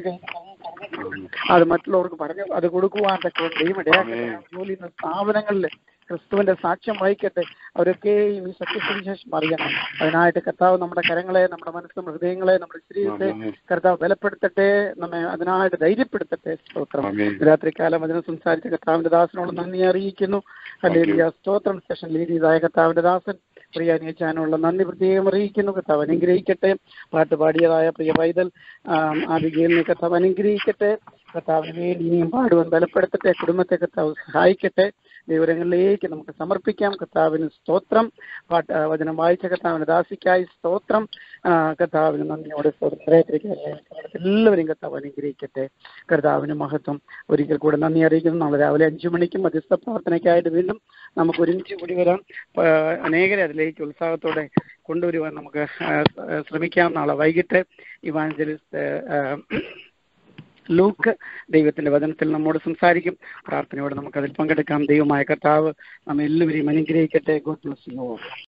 അത് മറ്റുള്ളവർക്ക് പറഞ്ഞു അത് കൊടുക്കുവാൻ തക്കവണ്ണം ഇടയാക്കട്ടെ ആമേൻ. ജോലി ചെയ്യുന്ന സ്ഥാപനങ്ങളിൽ ക്രിസ്തുവിന്റെ സാക്ഷ്യം വഹിക്കട്ടെ അവരൊക്കെയും ഈ സത്യസുവിശേഷം അറിയണം അതിനായിട്ട് കർത്താവ് നമ്മുടെ കരങ്ങളെ നമ്മുടെ മനസ്സ് നമ്മുടെ ഹൃദയങ്ങളെ നമ്മുടെ ശരീരത്തെ ആമേൻ. കർത്താവ് ബലപ്പെടുത്തട്ടെ നമ്മെ അതിനായിട്ട് ധൈര്യപ്പെടുത്തട്ടെ സ്തോത്രം ആമേൻ. രാത്രികാലം അതിനെ സംസാരിച്ച കർത്താവിന്റെ ദാസനോട് നന്ദി അറിയിക്കുന്നു അല്ലെങ്കിൽ സ്തോത്രം സെഷൻ ലീഡ് ചെയ്തായ കർത്താവിന്റെ ദാസൻ പ്രിയ അനിയച്ചാനുള്ള നന്ദി പ്രത്യേകം അറിയിക്കുന്നു കർത്താവ് അനുഗ്രഹിക്കട്ടെ പാട്ട് പാടിയതായ പ്രിയ പൈതൽ ആദികയിലിനെ കർത്താവ് അനുഗ്രഹിക്കട്ടെ കർത്താവിന് വേണ്ടി ഇനിയും പാടുവാൻ ബലപ്പെടുത്തട്ടെ കുടുംബത്തെ കർത്താവ് സഹായിക്കട്ടെ വിവരങ്ങളിലേക്ക് നമുക്ക് സമർപ്പിക്കാം കർത്താവിന് സ്തോത്രം പാട്ട് ആ, വചനം വായിച്ച കർത്താവിന് ദാസിക്കായി സ്തോത്രം ആ, കർത്താവിന് നന്ദിയോടെ സ്തോത്രം എല്ലാവരെയും കർത്താവ് അനുഗ്രഹിക്കട്ടെ കർത്താവിന് മഹത്വം ഒരിക്കൽ കൂടെ നന്ദി അറിയിക്കുന്നു നാളെ രാവിലെ അഞ്ചു മണിക്കും മധ്യസ്ഥ പ്രാർത്ഥനയ്ക്കായിട്ട് വീണ്ടും നമുക്ക് ഒരുമിച്ച് കൂടി വരാം ആ, അനേകരെ അതിലേക്ക് ഉത്സാഹത്തോടെ കൊണ്ടുവരുവാൻ നമുക്ക് ആ, ആ, ശ്രമിക്കാം നാളെ വൈകിട്ട് ഇവാഞ്ചലിസ്റ്റ് ലൂക്ക് ദൈവത്തിന്റെ വചനത്തിൽ നമ്മോട് സംസാരിക്കും പ്രാർത്ഥനയോടെ നമുക്ക് അതിൽ പങ്കെടുക്കാം ദൈവമായ കർത്താവ് നമ്മെ എല്ലാവരെയും അനുഗ്രഹിക്കട്ടെ ഗോഡ് ബ്ലസ് യു